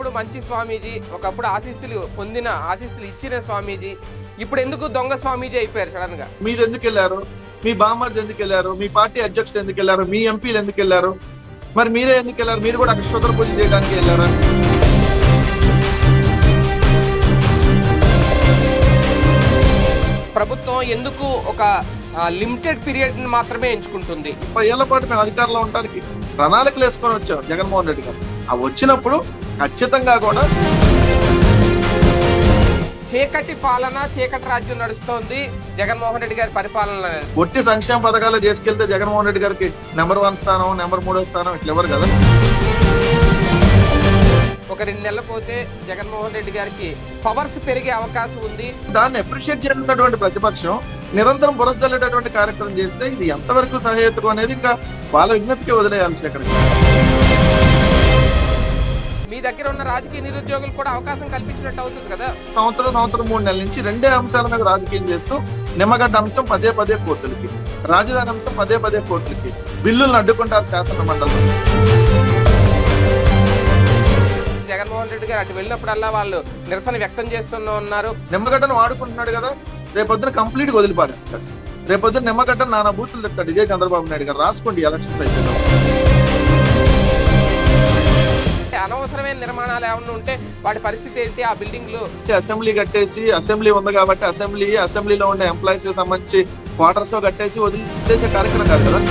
ఒకప్పుడు మంచి స్వామీజీ ఒకప్పుడు ఆశీస్సులు పొందిన ఆశీస్సులు ఇచ్చిన స్వామీజీ ఇప్పుడు ఎందుకు దొంగ స్వామీజీ అయిపోయారు సడన్ గా మీరు ఎందుకు వెళ్ళారు మీ బామ్మర్ది ఎందుకు వెళ్ళారు మీ పార్టీ అధ్యక్షుడు ఎందుకు వెళ్ళారు మీ ఎంపీలు ఎందుకు వెళ్ళారు మరి మీరే ఎందుకు వెళ్ళారు మీరు కూడా అక్కడ శుద్ర పూజ చేయడానికి వెళ్ళారా ప్రభుత్వం ఎందుకు ఒక లిమిటెడ్ పీరియడ్ మాత్రమే ఎంచుకుంటుంది ముప్పై ఏళ్ల పాటు మేము అధికారంలో ఉండడానికి ప్రణాళికలు వేసుకొని వచ్చాం జగన్మోహన్ రెడ్డి గారు ఆ వచ్చినప్పుడు ఖచ్చితంగా కూడా చీకటి పాలన చీకటి రాజ్యం నడుస్తోంది జగన్మోహన్ రెడ్డి గారి పరిపాలన అనేది. ఒట్టి సంక్షేమ పథకాలు చేసుకెళ్తే జగన్మోహన్ రెడ్డి గారికి నెంబర్ వన్ స్థానం నెంబర్ మూడో స్థానం ఇట్లా ఎవరు కదా ఒక రెండు నెలలు పోతే జగన్మోహన్ రెడ్డి గారికి పవర్స్ పెరిగే అవకాశం ఉంది దాన్ని అప్రిషియేట్ చేసినటువంటి ప్రతిపక్షం నిరంతరం బురదల్లేటటువంటి కార్యక్రమం చేస్తే ఇది ఎంతవరకు సహేతుకం అనేది ఇంకా వాళ్ళ విజ్ఞప్తికి వదిలేయాలి శేఖర్ గారు. మీ దగ్గర ఉన్న రాజకీయ నిరుద్యోగులు కూడా అవకాశం కల్పించినట్టు అవుతుంది కదా సంవత్సరం సంవత్సరం మూడు నెలల నుంచి రెండే అంశాల మీద రాజకీయం చేస్తూ నిమ్మగడ్డ అంశం పదే పదే కోర్టులకి రాజధాని అంశం పదే పదే కోర్టులకి బిల్లులను అడ్డుకుంటారు శాసన మండలిలో జగన్మోహన్ రెడ్డి గారు అటు వెళ్ళినప్పుడల్లా వాళ్ళు నిరసన వ్యక్తం చేస్తూనే ఉన్నారు నిమ్మగడ్డను వాడుకుంటున్నాడు కదా రేపొద్దున కంప్లీట్ గా వదిలిపాడేస్తాడు రేపొద్దున నిమ్మగడ్డ నానా బూతులు చెప్తాడు ఇదే చంద్రబాబు నాయుడు గారు రాసుకోండి ఎలక్షన్స్ అయితే అనవసరమైన నిర్మాణాలు ఏమన్నా ఉంటే వాటి పరిస్థితి ఏంటి ఆ బిల్డింగ్లు అసెంబ్లీ కట్టేసి అసెంబ్లీ ఉంది కాబట్టి అసెంబ్లీ అసెంబ్లీలో ఉండే ఎంప్లాయీస్ కి సంబంధించి క్వార్టర్స్ కట్టేసి వదిలేసే కార్యక్రమం కాదు కదా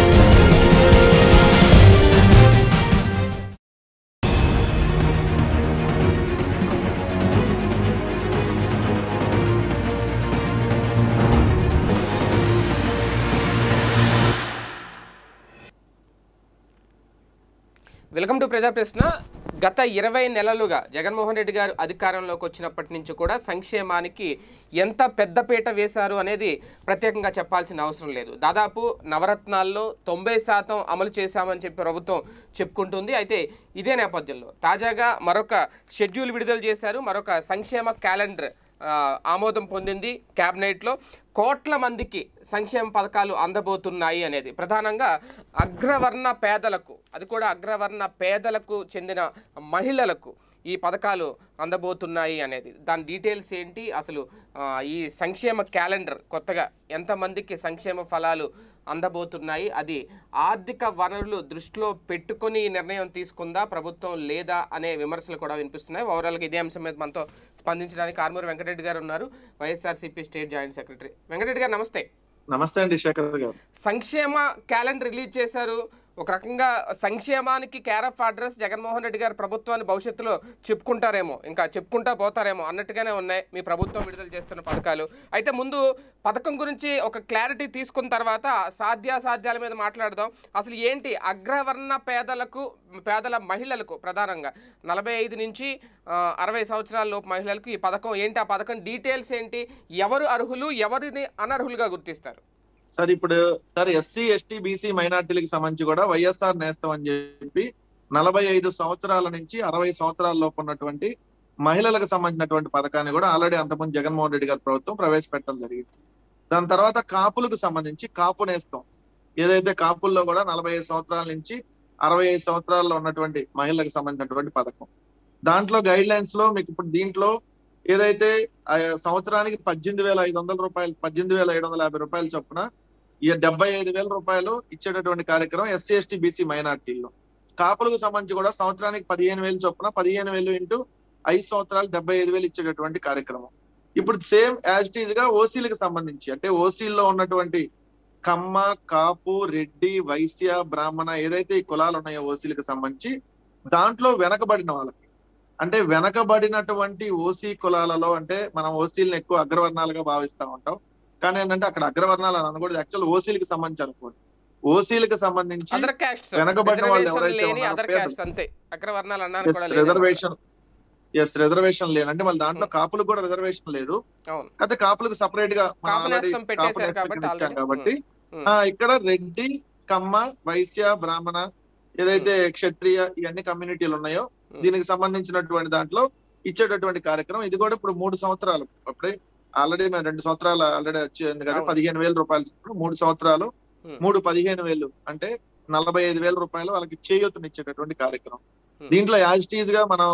వెల్కమ్ టు ప్రజా ప్రశ్న గత ఇరవై నెలలుగా జగన్మోహన్ రెడ్డి గారు అధికారంలోకి వచ్చినప్పటి నుంచి కూడా సంక్షేమానికి ఎంత పెద్దపీట వేశారు అనేది ప్రత్యేకంగా చెప్పాల్సిన అవసరం లేదు దాదాపు నవరత్నాల్లో తొంభై శాతం అమలు చేశామని చెప్పి ప్రభుత్వం చెప్పుకుంటుంది అయితే ఇదే నేపథ్యంలో తాజాగా మరొక షెడ్యూల్ విడుదల చేశారు మరొక సంక్షేమ క్యాలెండర్ ఆ, ఆమోదం పొందింది క్యాబినెట్లో కోట్ల మందికి సంక్షేమ పథకాలు అందబోతున్నాయి అనేది ప్రధానంగా అగ్రవర్ణ పేదలకు అది కూడా అగ్రవర్ణ పేదలకు చెందిన మహిళలకు ఈ పథకాలు అందబోతున్నాయి అనేది దాని డీటెయిల్స్ ఏంటి అసలు ఆ, ఈ సంక్షేమ క్యాలెండర్ కొత్తగా ఎంతమందికి సంక్షేమ ఫలాలు అందబోతున్నాయి అది ఆర్థిక వనరులు దృష్టిలో పెట్టుకొని ఈ నిర్ణయం తీసుకుందా ప్రభుత్వం లేదా అనే విమర్శలు కూడా వినిపిస్తున్నాయి ఓవరాల్గా ఇదే అంశం మీద మనతో స్పందించడానికి ఆర్మూరు వెంకటరెడ్డి గారు ఉన్నారు YSRCP state joint secretary Venkatareddy గారు నమస్తే నమస్తే అండి శేఖర్ గారు సంక్షేమ క్యాలెండర్ రిలీజ్ చేశారు ఒక రకంగా సంక్షేమానికి care of address Jaganmohan Reddy garu ప్రభుత్వాన్ని భవిష్యత్తులో చెప్పుకుంటారేమో ఇంకా చెప్పుకుంటా పోతారేమో అన్నట్టుగానే ఉన్నాయి మీ ప్రభుత్వం విడుదల చేస్తున్న పథకాలు అయితే ముందు పథకం గురించి ఒక క్లారిటీ తీసుకున్న తర్వాత సాధ్యాసాధ్యాల మీద మాట్లాడదాం అసలు ఏంటి అగ్రవర్ణ పేదలకు పేదల మహిళలకు ప్రధానంగా నలభై ఐదు నుంచి ఆ, అరవై సంవత్సరాల లోపు మహిళలకు ఈ పథకం ఏంటి ఆ పథకం డీటెయిల్స్ ఏంటి ఎవరు అర్హులు ఎవరిని అనర్హులుగా గుర్తిస్తారు సార్ ఇప్పుడు సార్ ఎస్సీ ఎస్టీ బీసీ మైనార్టీలకు సంబంధించి కూడా వైఎస్ఆర్ నేస్తం అని చెప్పి నలభై ఐదు సంవత్సరాల నుంచి అరవై సంవత్సరాల లోపు ఉన్నటువంటి మహిళలకు సంబంధించినటువంటి పథకాన్ని కూడా ఆల్రెడీ అంతకుముందు జగన్మోహన్ రెడ్డి గారి ప్రభుత్వం ప్రవేశపెట్టడం జరిగింది దాని తర్వాత కాపులకు సంబంధించి కాపు నేస్తం ఏదైతే కాపుల్లో కూడా నలభై ఐదు సంవత్సరాల నుంచి అరవై ఐదు సంవత్సరాల్లో ఉన్నటువంటి మహిళలకు సంబంధించినటువంటి పథకం దాంట్లో గైడ్ లైన్స్ లో మీకు ఇప్పుడు దీంట్లో ఏదైతే ఆ సంవత్సరానికి పద్దెనిమిది వేల ఐదు వందల రూపాయలు పద్దెనిమిది వేల ఏడు వందల యాభై రూపాయలు చొప్పున ఈ డెబ్బై ఐదు వేల రూపాయలు ఇచ్చేటటువంటి కార్యక్రమం ఎస్సీ ఎస్టీ బీసీ మైనార్టీల్లో కాపులకు సంబంధించి కూడా సంవత్సరానికి పదిహేను వేలు చొప్పున పదిహేను వేలు ఇంటూ ఐదు సంవత్సరాలు డెబ్బై ఐదు వేలు ఇచ్చేటటువంటి కార్యక్రమం ఇప్పుడు సేమ్ యాజ్ ఇట్ ఈజ్ గా ఓసీలకు సంబంధించి అంటే ఓసీల్లో ఉన్నటువంటి కమ్మ కాపు రెడ్డి వైశ్య బ్రాహ్మణ ఏదైతే ఈ కులాలు ఉన్నాయో ఓసీలకు సంబంధించి దాంట్లో వెనకబడిన వాళ్ళకి అంటే వెనకబడినటువంటి ఓసీ కులాలలో అంటే మనం ఓసీలను ఎక్కువ అగ్రవర్ణాలుగా భావిస్తా ఉంటాం కానీ ఏంటంటే అక్కడ అగ్రవర్ణాలు అని అనకూడదు యాక్చువల్ ఓసీలకు సంబంధించి అనుకోండి ఓసీలకు సంబంధించి అదర్ క్యాస్ట్ వెనకబడిన వాళ్ళు ఎవరైతే లేని ఉన్నారో అదర్ పేదలు. క్యాస్ట్ అంతే అగ్రవర్ణాలు అన్నాను కూడా లేదు రిజర్వేషన్ ఎస్ రిజర్వేషన్ లేదు అంటే మళ్ళీ దాంట్లో కాపులకు కూడా రిజర్వేషన్ లేదు అవును అయితే కాపులకు సపరేట్ గా మనం కాపు already నేస్తం పెట్టేశారు కాపు నేస్తం కాబట్టి ఇచ్చాం already. కాబట్టి ఉమ్. ఆ, ఇక్కడ రెడ్డి కమ్మ వైశ్య బ్రాహ్మణ ఏదైతే క్షత్రియ ఇవన్నీ కమ్యూనిటీలు ఉన్నాయో ఉమ్. దీనికి సంబంధించినటువంటి దాంట్లో ఇచ్చేటటువంటి కార్యక్రమం ఇది కూడా ఇప్పుడు మూడు సంవత్సరాలు అప్పుడే ఆల్రెడీ మేము రెండు సంవత్సరాలు ఆల్రెడీ వచ్చింది కదా అవును. పదిహేను వేల రూపాయలు చొప్పున మూడు సంవత్సరాలు ఉమ్. మూడు పదిహేను వేలు అంటే నలభై ఐదు వేల రూపాయలు వాళ్ళకి చేయూతనిచ్చేటటువంటి కార్యక్రమం ఉమ్. దీంట్లో యాజ్ టీజ్ గా మనం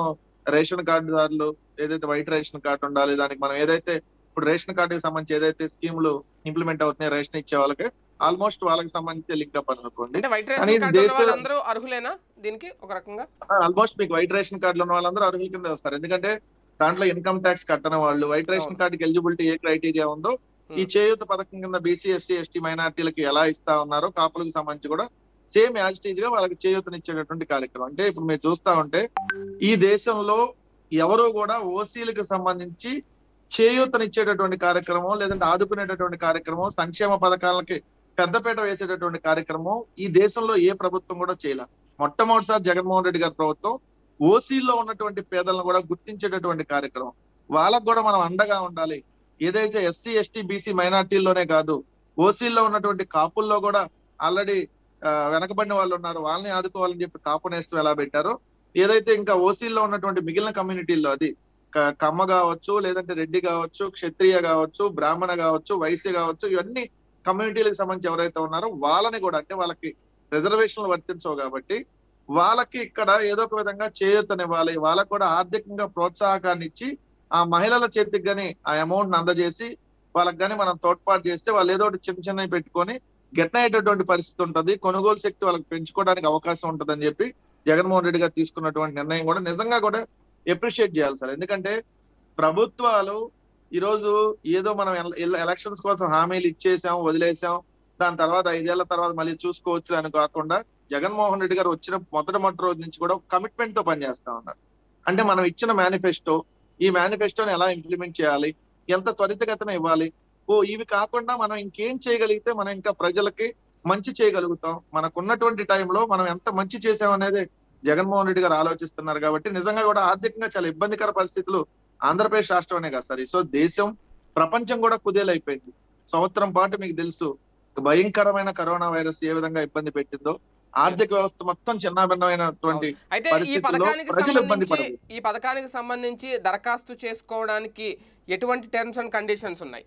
రేషన్ కార్డుదారులు ఏదైతే వైట్ రేషన్ కార్డు ఉండాలి దానికి మనం ఏదైతే ఇప్పుడు రేషన్ కార్డుకి సంబంధించి ఏదైతే స్కీములు ఇంప్లిమెంట్ అవుతున్నాయి రేషన్ ఇచ్చే వాళ్ళకి ఆల్మోస్ట్ వాళ్ళకి సంబంధించి లింక్ అప్ అనుకోండి అంటే వైట్ కానీ రేషన్ కార్డు ఉన్న దేశ- వాళ్ళందరూ అర్హులేనా దీనికి ఒక రకంగా ఆల్మోస్ట్ మీకు వైట్ రేషన్ కార్డులు ఉన్న వాళ్ళందరూ అర్హుల కింద వస్తారు ఎందుకంటే దాంట్లో ఇన్కమ్ ట్యాక్స్ కట్టని వాళ్ళు వైట్ రేషన్ అవును. కార్డుకి ఎలిజిబిలిటీ ఏ క్రైటీరియా ఉందో ఈ Hmm. చేయూత పథకం కింద బీసీ ఎస్సీ ఎస్టీ మైనార్టీలకి ఎలా ఇస్తా ఉన్నారో కాపులకు సంబంధించి కూడా సేమ్ యాజిటీజ్ గా వాళ్ళకి చేయూతనిచ్చేటటువంటి కార్యక్రమం అంటే ఇప్పుడు మీరు చూస్తా ఉంటే ఈ దేశంలో ఎవరు కూడా ఓసీలకు సంబంధించి చేయూతనిచ్చేటటువంటి కార్యక్రమం లేదంటే ఆదుకునేటటువంటి కార్యక్రమం సంక్షేమ పథకాలకి పెద్దపీట వేసేటటువంటి కార్యక్రమం ఈ దేశంలో ఏ ప్రభుత్వం కూడా చేయలే మొట్టమొదటిసారి జగన్మోహన్ రెడ్డి గారి ప్రభుత్వం ఓసీల్లో ఉన్నటువంటి పేదలను కూడా గుర్తించేటటువంటి కార్యక్రమం వాళ్ళకు కూడా మనం అండగా ఉండాలి ఏదైతే ఎస్సీ ఎస్టీ బీసీ మైనార్టీల్లోనే కాదు ఓసీల్లో ఉన్నటువంటి కాపుల్లో కూడా ఆల్రెడీ వెనకబడిన వాళ్ళు ఉన్నారు వాళ్ళని ఆదుకోవాలని చెప్పి కాపు నేస్తం ఎలా పెట్టారో ఏదైతే ఇంకా ఓసీల్లో ఉన్నటువంటి మిగిలిన కమ్యూనిటీల్లో అది క- కమ్మ కావచ్చు లేదంటే రెడ్డి కావచ్చు క్షత్రియ కావచ్చు బ్రాహ్మణ కావచ్చు వైశ్య కావచ్చు ఇవన్నీ కమ్యూనిటీలకు సంబంధించి ఎవరైతే ఉన్నారో వాళ్ళని కూడా అంటే వాళ్ళకి రిజర్వేషన్లు వర్తించవు కాబట్టి వాళ్ళకి ఇక్కడ ఏదో ఒక విధంగా చేయూతనివ్వాలి వాళ్ళకు కూడా ఆర్థికంగా ప్రోత్సాహకాన్ని ఇచ్చి ఆ మహిళల చేతికి గాని ఆ అమౌంట్ అందజేసి వాళ్ళకి గాని మనం తోడ్పాటు చేస్తే వాళ్ళు ఏదో ఒకటి చిన్న చిన్నవి పెట్టుకొని గెట్ అయ్యేటటువంటి పరిస్థితి ఉంటది కొనుగోలు శక్తి వాళ్ళకి పెంచుకోవడానికి అవకాశం ఉంటదని చెప్పి జగన్మోహన్ రెడ్డి గారు తీసుకున్నటువంటి నిర్ణయం కూడా నిజంగా కూడా ఎప్రిషియేట్ చేయాలి సార్ ఎందుకంటే ప్రభుత్వాలు ఈ రోజు ఏదో మనం ఎల- ఎలక్షన్స్ కోసం హామీలు ఇచ్చేసాం వదిలేసాం దాని తర్వాత ఐదేళ్ల తర్వాత మళ్ళీ చూసుకోవచ్చు అని కాకుండా జగన్మోహన్ రెడ్డి గారు వచ్చిన మొదటి మొదటి రోజు నుంచి కూడా కమిట్మెంట్ తో పనిచేస్తా ఉన్నారు అంటే మనం ఇచ్చిన మేనిఫెస్టో ఈ మేనిఫెస్టోని ఎలా ఇంప్లిమెంట్ చేయాలి ఎంత త్వరితగతిన ఇవ్వాలి ఓ ఇవి కాకుండా మనం ఇంకేం చేయగలిగితే మనం ఇంకా ప్రజలకి మంచి చేయగలుగుతాం మనకున్నటువంటి టైంలో మనం ఎంత మంచి చేసాం అనేది జగన్మోహన్ రెడ్డి గారు ఆలోచిస్తున్నారు కాబట్టి నిజంగా కూడా ఆర్థికంగా చాలా ఇబ్బందికర పరిస్థితులు ఆంధ్రప్రదేశ్ రాష్ట్రమే కాదు సార్ సో దేశం ప్రపంచం కూడా కుదేలైపోయింది సంవత్సరం పాటు మీకు తెలుసు భయంకరమైన కరోనా వైరస్ ఏ విధంగా ఇబ్బంది పెట్టిందో ఆర్థిక వ్యవస్థ మొత్తం చిన్నాభిన్నమైనటువంటి అయితే ఈ పరిస్థితుల్లో పథకానికి ప్రజలు ఇబ్బంది సంబంధించి పడదు. ఈ పథకానికి సంబంధించి దరఖాస్తు చేసుకోవడానికి ఎటువంటి టర్మ్స్ అండ్ కండిషన్స్ ఉన్నాయి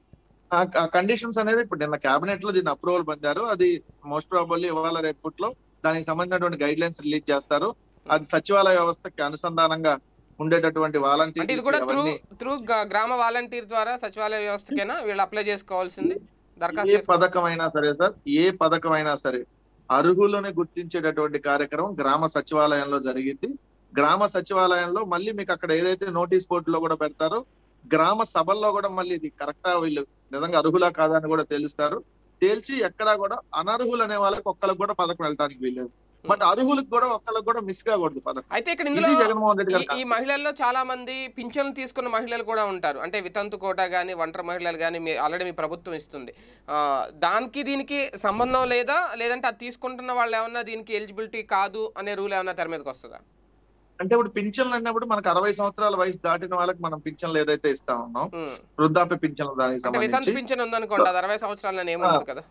ఆ కండిషన్స్ అనేది ఇప్పుడు నిన్న కేబినెట్ లో దీన్ని అప్రూవల్ పొందారు అది మోస్ట్ ప్రాబబ్లీ ఇవాళ రేపట్లో దానికి సంబంధించినటువంటి గైడ్ లైన్స్ రిలీజ్ చేస్తారు అది సచివాలయ వ్యవస్థకి అనుసంధానంగా ఉండేటటువంటి అంటే ఇది కూడా త్రూ వాలంటీర్ త్రూ గ్రామ వాలంటీర్ ద్వారా సచివాలయ వ్యవస్థకేనా వీళ్ళు అప్లై చేసుకోవాల్సింది దరఖాస్తు ఏ చేసుకో- పథకం అయినా సరే సార్ ఏ పథకం అయినా సరే అర్హులను గుర్తించేటటువంటి కార్యక్రమం గ్రామ సచివాలయంలో జరిగింది గ్రామ సచివాలయంలో మళ్ళీ మీకు అక్కడ ఏదైతే నోటీస్ బోర్డు లో కూడా పెడతారో గ్రామ సభల్లో కూడా మళ్ళీ ఇది కరెక్టా వీళ్ళు నిజంగా అర్హులా కాదా అని కూడా తెలుస్తారు తేల్చి ఎక్కడా కూడా అనర్హులు అనే వాళ్ళకి ఒక్కరికి కూడా పథకం వెళ్ళడానికి వీల్లేదు బట్ అర్హులకు కూడా ఒక్కరికి కూడా మిస్ కాకూడదు పథకం అయితే ఇక్కడ ఇది ఇందులో జగన్మోహన్ రెడ్డి ఈ- ఈ గారు మహిళల్లో చాలా మంది పింఛన్లు తీసుకున్న మహిళలు కూడా ఉంటారు అంటే వితంతు కోట కానీ ఒంటరి మహిళలు కానీ మీ ఆల్రెడీ మీ ప్రభుత్వం ఇస్తుంది ఆ, దానికి దీనికి సంబంధం లేదా లేదంటే అది తీసుకుంటున్న వాళ్ళు ఏమన్నా దీనికి ఎలిజిబిలిటీ కాదు అనే రూల్ ఏమన్నా తెర మీదకి వస్తుందా అంటే ఇప్పుడు పింఛన్లు అన్నప్పుడు మనకు అరవై సంవత్సరాల వయసు దాటిన వాళ్ళకి మనం పింఛన్లు ఏదైతే ఇస్తా ఉన్నాం ఉమ్. వృద్ధాప్య పింఛన్లు దానికి అంటే వితంతు సంబంధించి పింఛన్ ఉందనుకోండి అది అరవై సంవత్సరాలని ఏముండదు కదా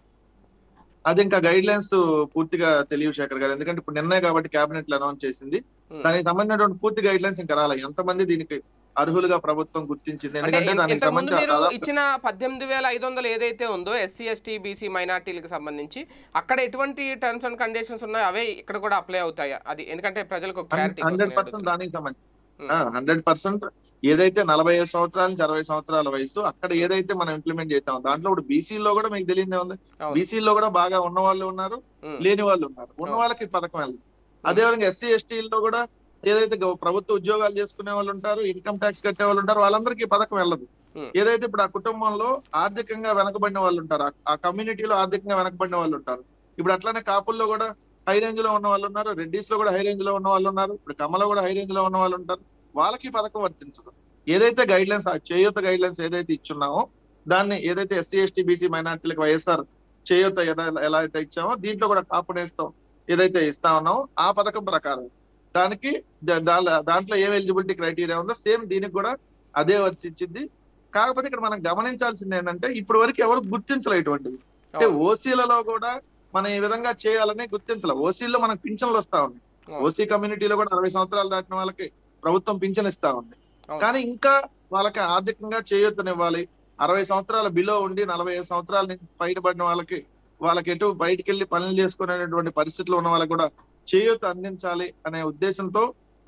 అది ఇంకా గైడ్ లైన్స్ పూర్తిగా తెలియవు శేఖర్ గారు ఎందుకంటే ఇప్పుడు నిన్నే కాబట్టి కేబినెట్ లో అనౌన్స్ చేసింది Hmm. దానికి సంబంధించినటువంటి పూర్తి గైడ్ లైన్స్ ఇంకా రాలే ఎంతమంది దీనికి అర్హులుగా ప్రభుత్వం గుర్తించింది అంటే ఎందుకంటే దానికి ఇంతకు ముందు సంబంధించి మీరు దాదాపు ఇచ్చిన పద్దెనిమిది వేల ఐదు వందలు ఏదైతే ఉందో ఎస్సీ ఎస్టీ బీసీ మైనార్టీలకు సంబంధించి అక్కడ ఎటువంటి టర్మ్స్ అండ్ కండిషన్స్ ఉన్నాయో అవే ఇక్కడ కూడా అప్లై అవుతాయా అది ఎందుకంటే ప్రజలకు క్లారిటీ హండ్రెడ్ పర్సెంట్ దానికి సంబంధించి హండ్రెడ్ పర్సెంట్ ఏదైతే నలభై ఐదు సంవత్సరాల నుంచి అరవై సంవత్సరాల వయసు అక్కడ ఏదైతే మనం ఇంప్లిమెంట్ చేస్తాం దాంట్లో ఇప్పుడు BC లో కూడా మీకు తెలియదే ఉంది అవును. BC లో కూడా బాగా ఉన్న వాళ్ళు ఉన్నారు లేని వాళ్ళు ఉన్నారు ఉన్న అవును. వాళ్ళకి ఈ పథకం వెళ్ళదు అదే విధంగా ఎస్సీ ఎస్టీలో కూడా ఏదైతే గవ- ప్రభుత్వ ఉద్యోగాలు చేసుకునే వాళ్ళు ఉంటారు ఇన్కమ్ ట్యాక్స్ కట్టే వాళ్ళు ఉంటారు వాళ్ళందరికీ ఈ పథకం వెళ్ళదు Hmm. ఏదైతే ఇప్పుడు ఆ కుటుంబంలో ఆర్థికంగా వెనకబడిన వాళ్ళు ఉంటారు ఆ- ఆ కమ్యూనిటీలో ఆర్థికంగా వెనకబడిన వాళ్ళు ఉంటారు ఇప్పుడు అట్లానే కాపుల్లో కూడా హై రేంజ్ లో ఉన్న వాళ్ళు ఉన్నారు రెడ్డిస్ లో కూడా హై రేంజ్ లో ఉన్న వాళ్ళు ఉన్నారు ఇప్పుడు కమ్మలో కూడా హై రేంజ్ లో ఉన్న వాళ్ళు ఉంటారు వాళ్ళకి ఈ పథకం వర్తించదు ఏదైతే guide lines Cheyutha guide lines ఏదైతే ఇచ్చున్నామో దాన్ని ఏదైతే ఎస్సీ ఎస్టీ బీసీ మైనార్టీలకు వైఎస్ఆర్ చేయూత ఎలా- ఎలా అయితే ఇచ్చామో దీంట్లో కూడా కాపు నేస్తాం ఏదైతే ఇస్తా ఉన్నామో ఆ పథకం ప్రకారం దానికి దా- దా- దాంట్లో ఏం ఎలిజిబిలిటీ క్రైటీరియా ఉందో సేమ్ దీనికి కూడా అదే వర్తించింది కాకపోతే ఇక్కడ మనం గమనించాల్సింది ఏంటంటే ఇప్పటి వరకు ఎవరు గుర్తించలే ఇటువంటిది అంటే అవును. ఓసీలలో కూడా మనం ఈ విధంగా చేయాలని గుర్తించలే ఓసీలో మనకు పింఛన్లు వస్తా ఉన్నాయి అవును. ఓసీ కమ్యూనిటీలో కూడా అరవై సంవత్సరాలు దాటిన వాళ్ళకి ప్రభుత్వం పింఛన్ ఇస్తా ఉంది అవును. కానీ ఇంకా వాళ్ళకి ఆర్థికంగా చేయొత్తునివ్వాలి అరవై సంవత్సరాల బిలో ఉండి నలభై ఐదు సంవత్సరాల నుంచి పైన పడిన వాళ్ళకి వాళ్ళకి ఎటు బయటికి వెళ్ళి పనులు చేసుకునేటువంటి పరిస్థితులు ఉన్న వాళ్ళకి కూడా చేయూత అందించాలి అనే ఉద్దేశంతో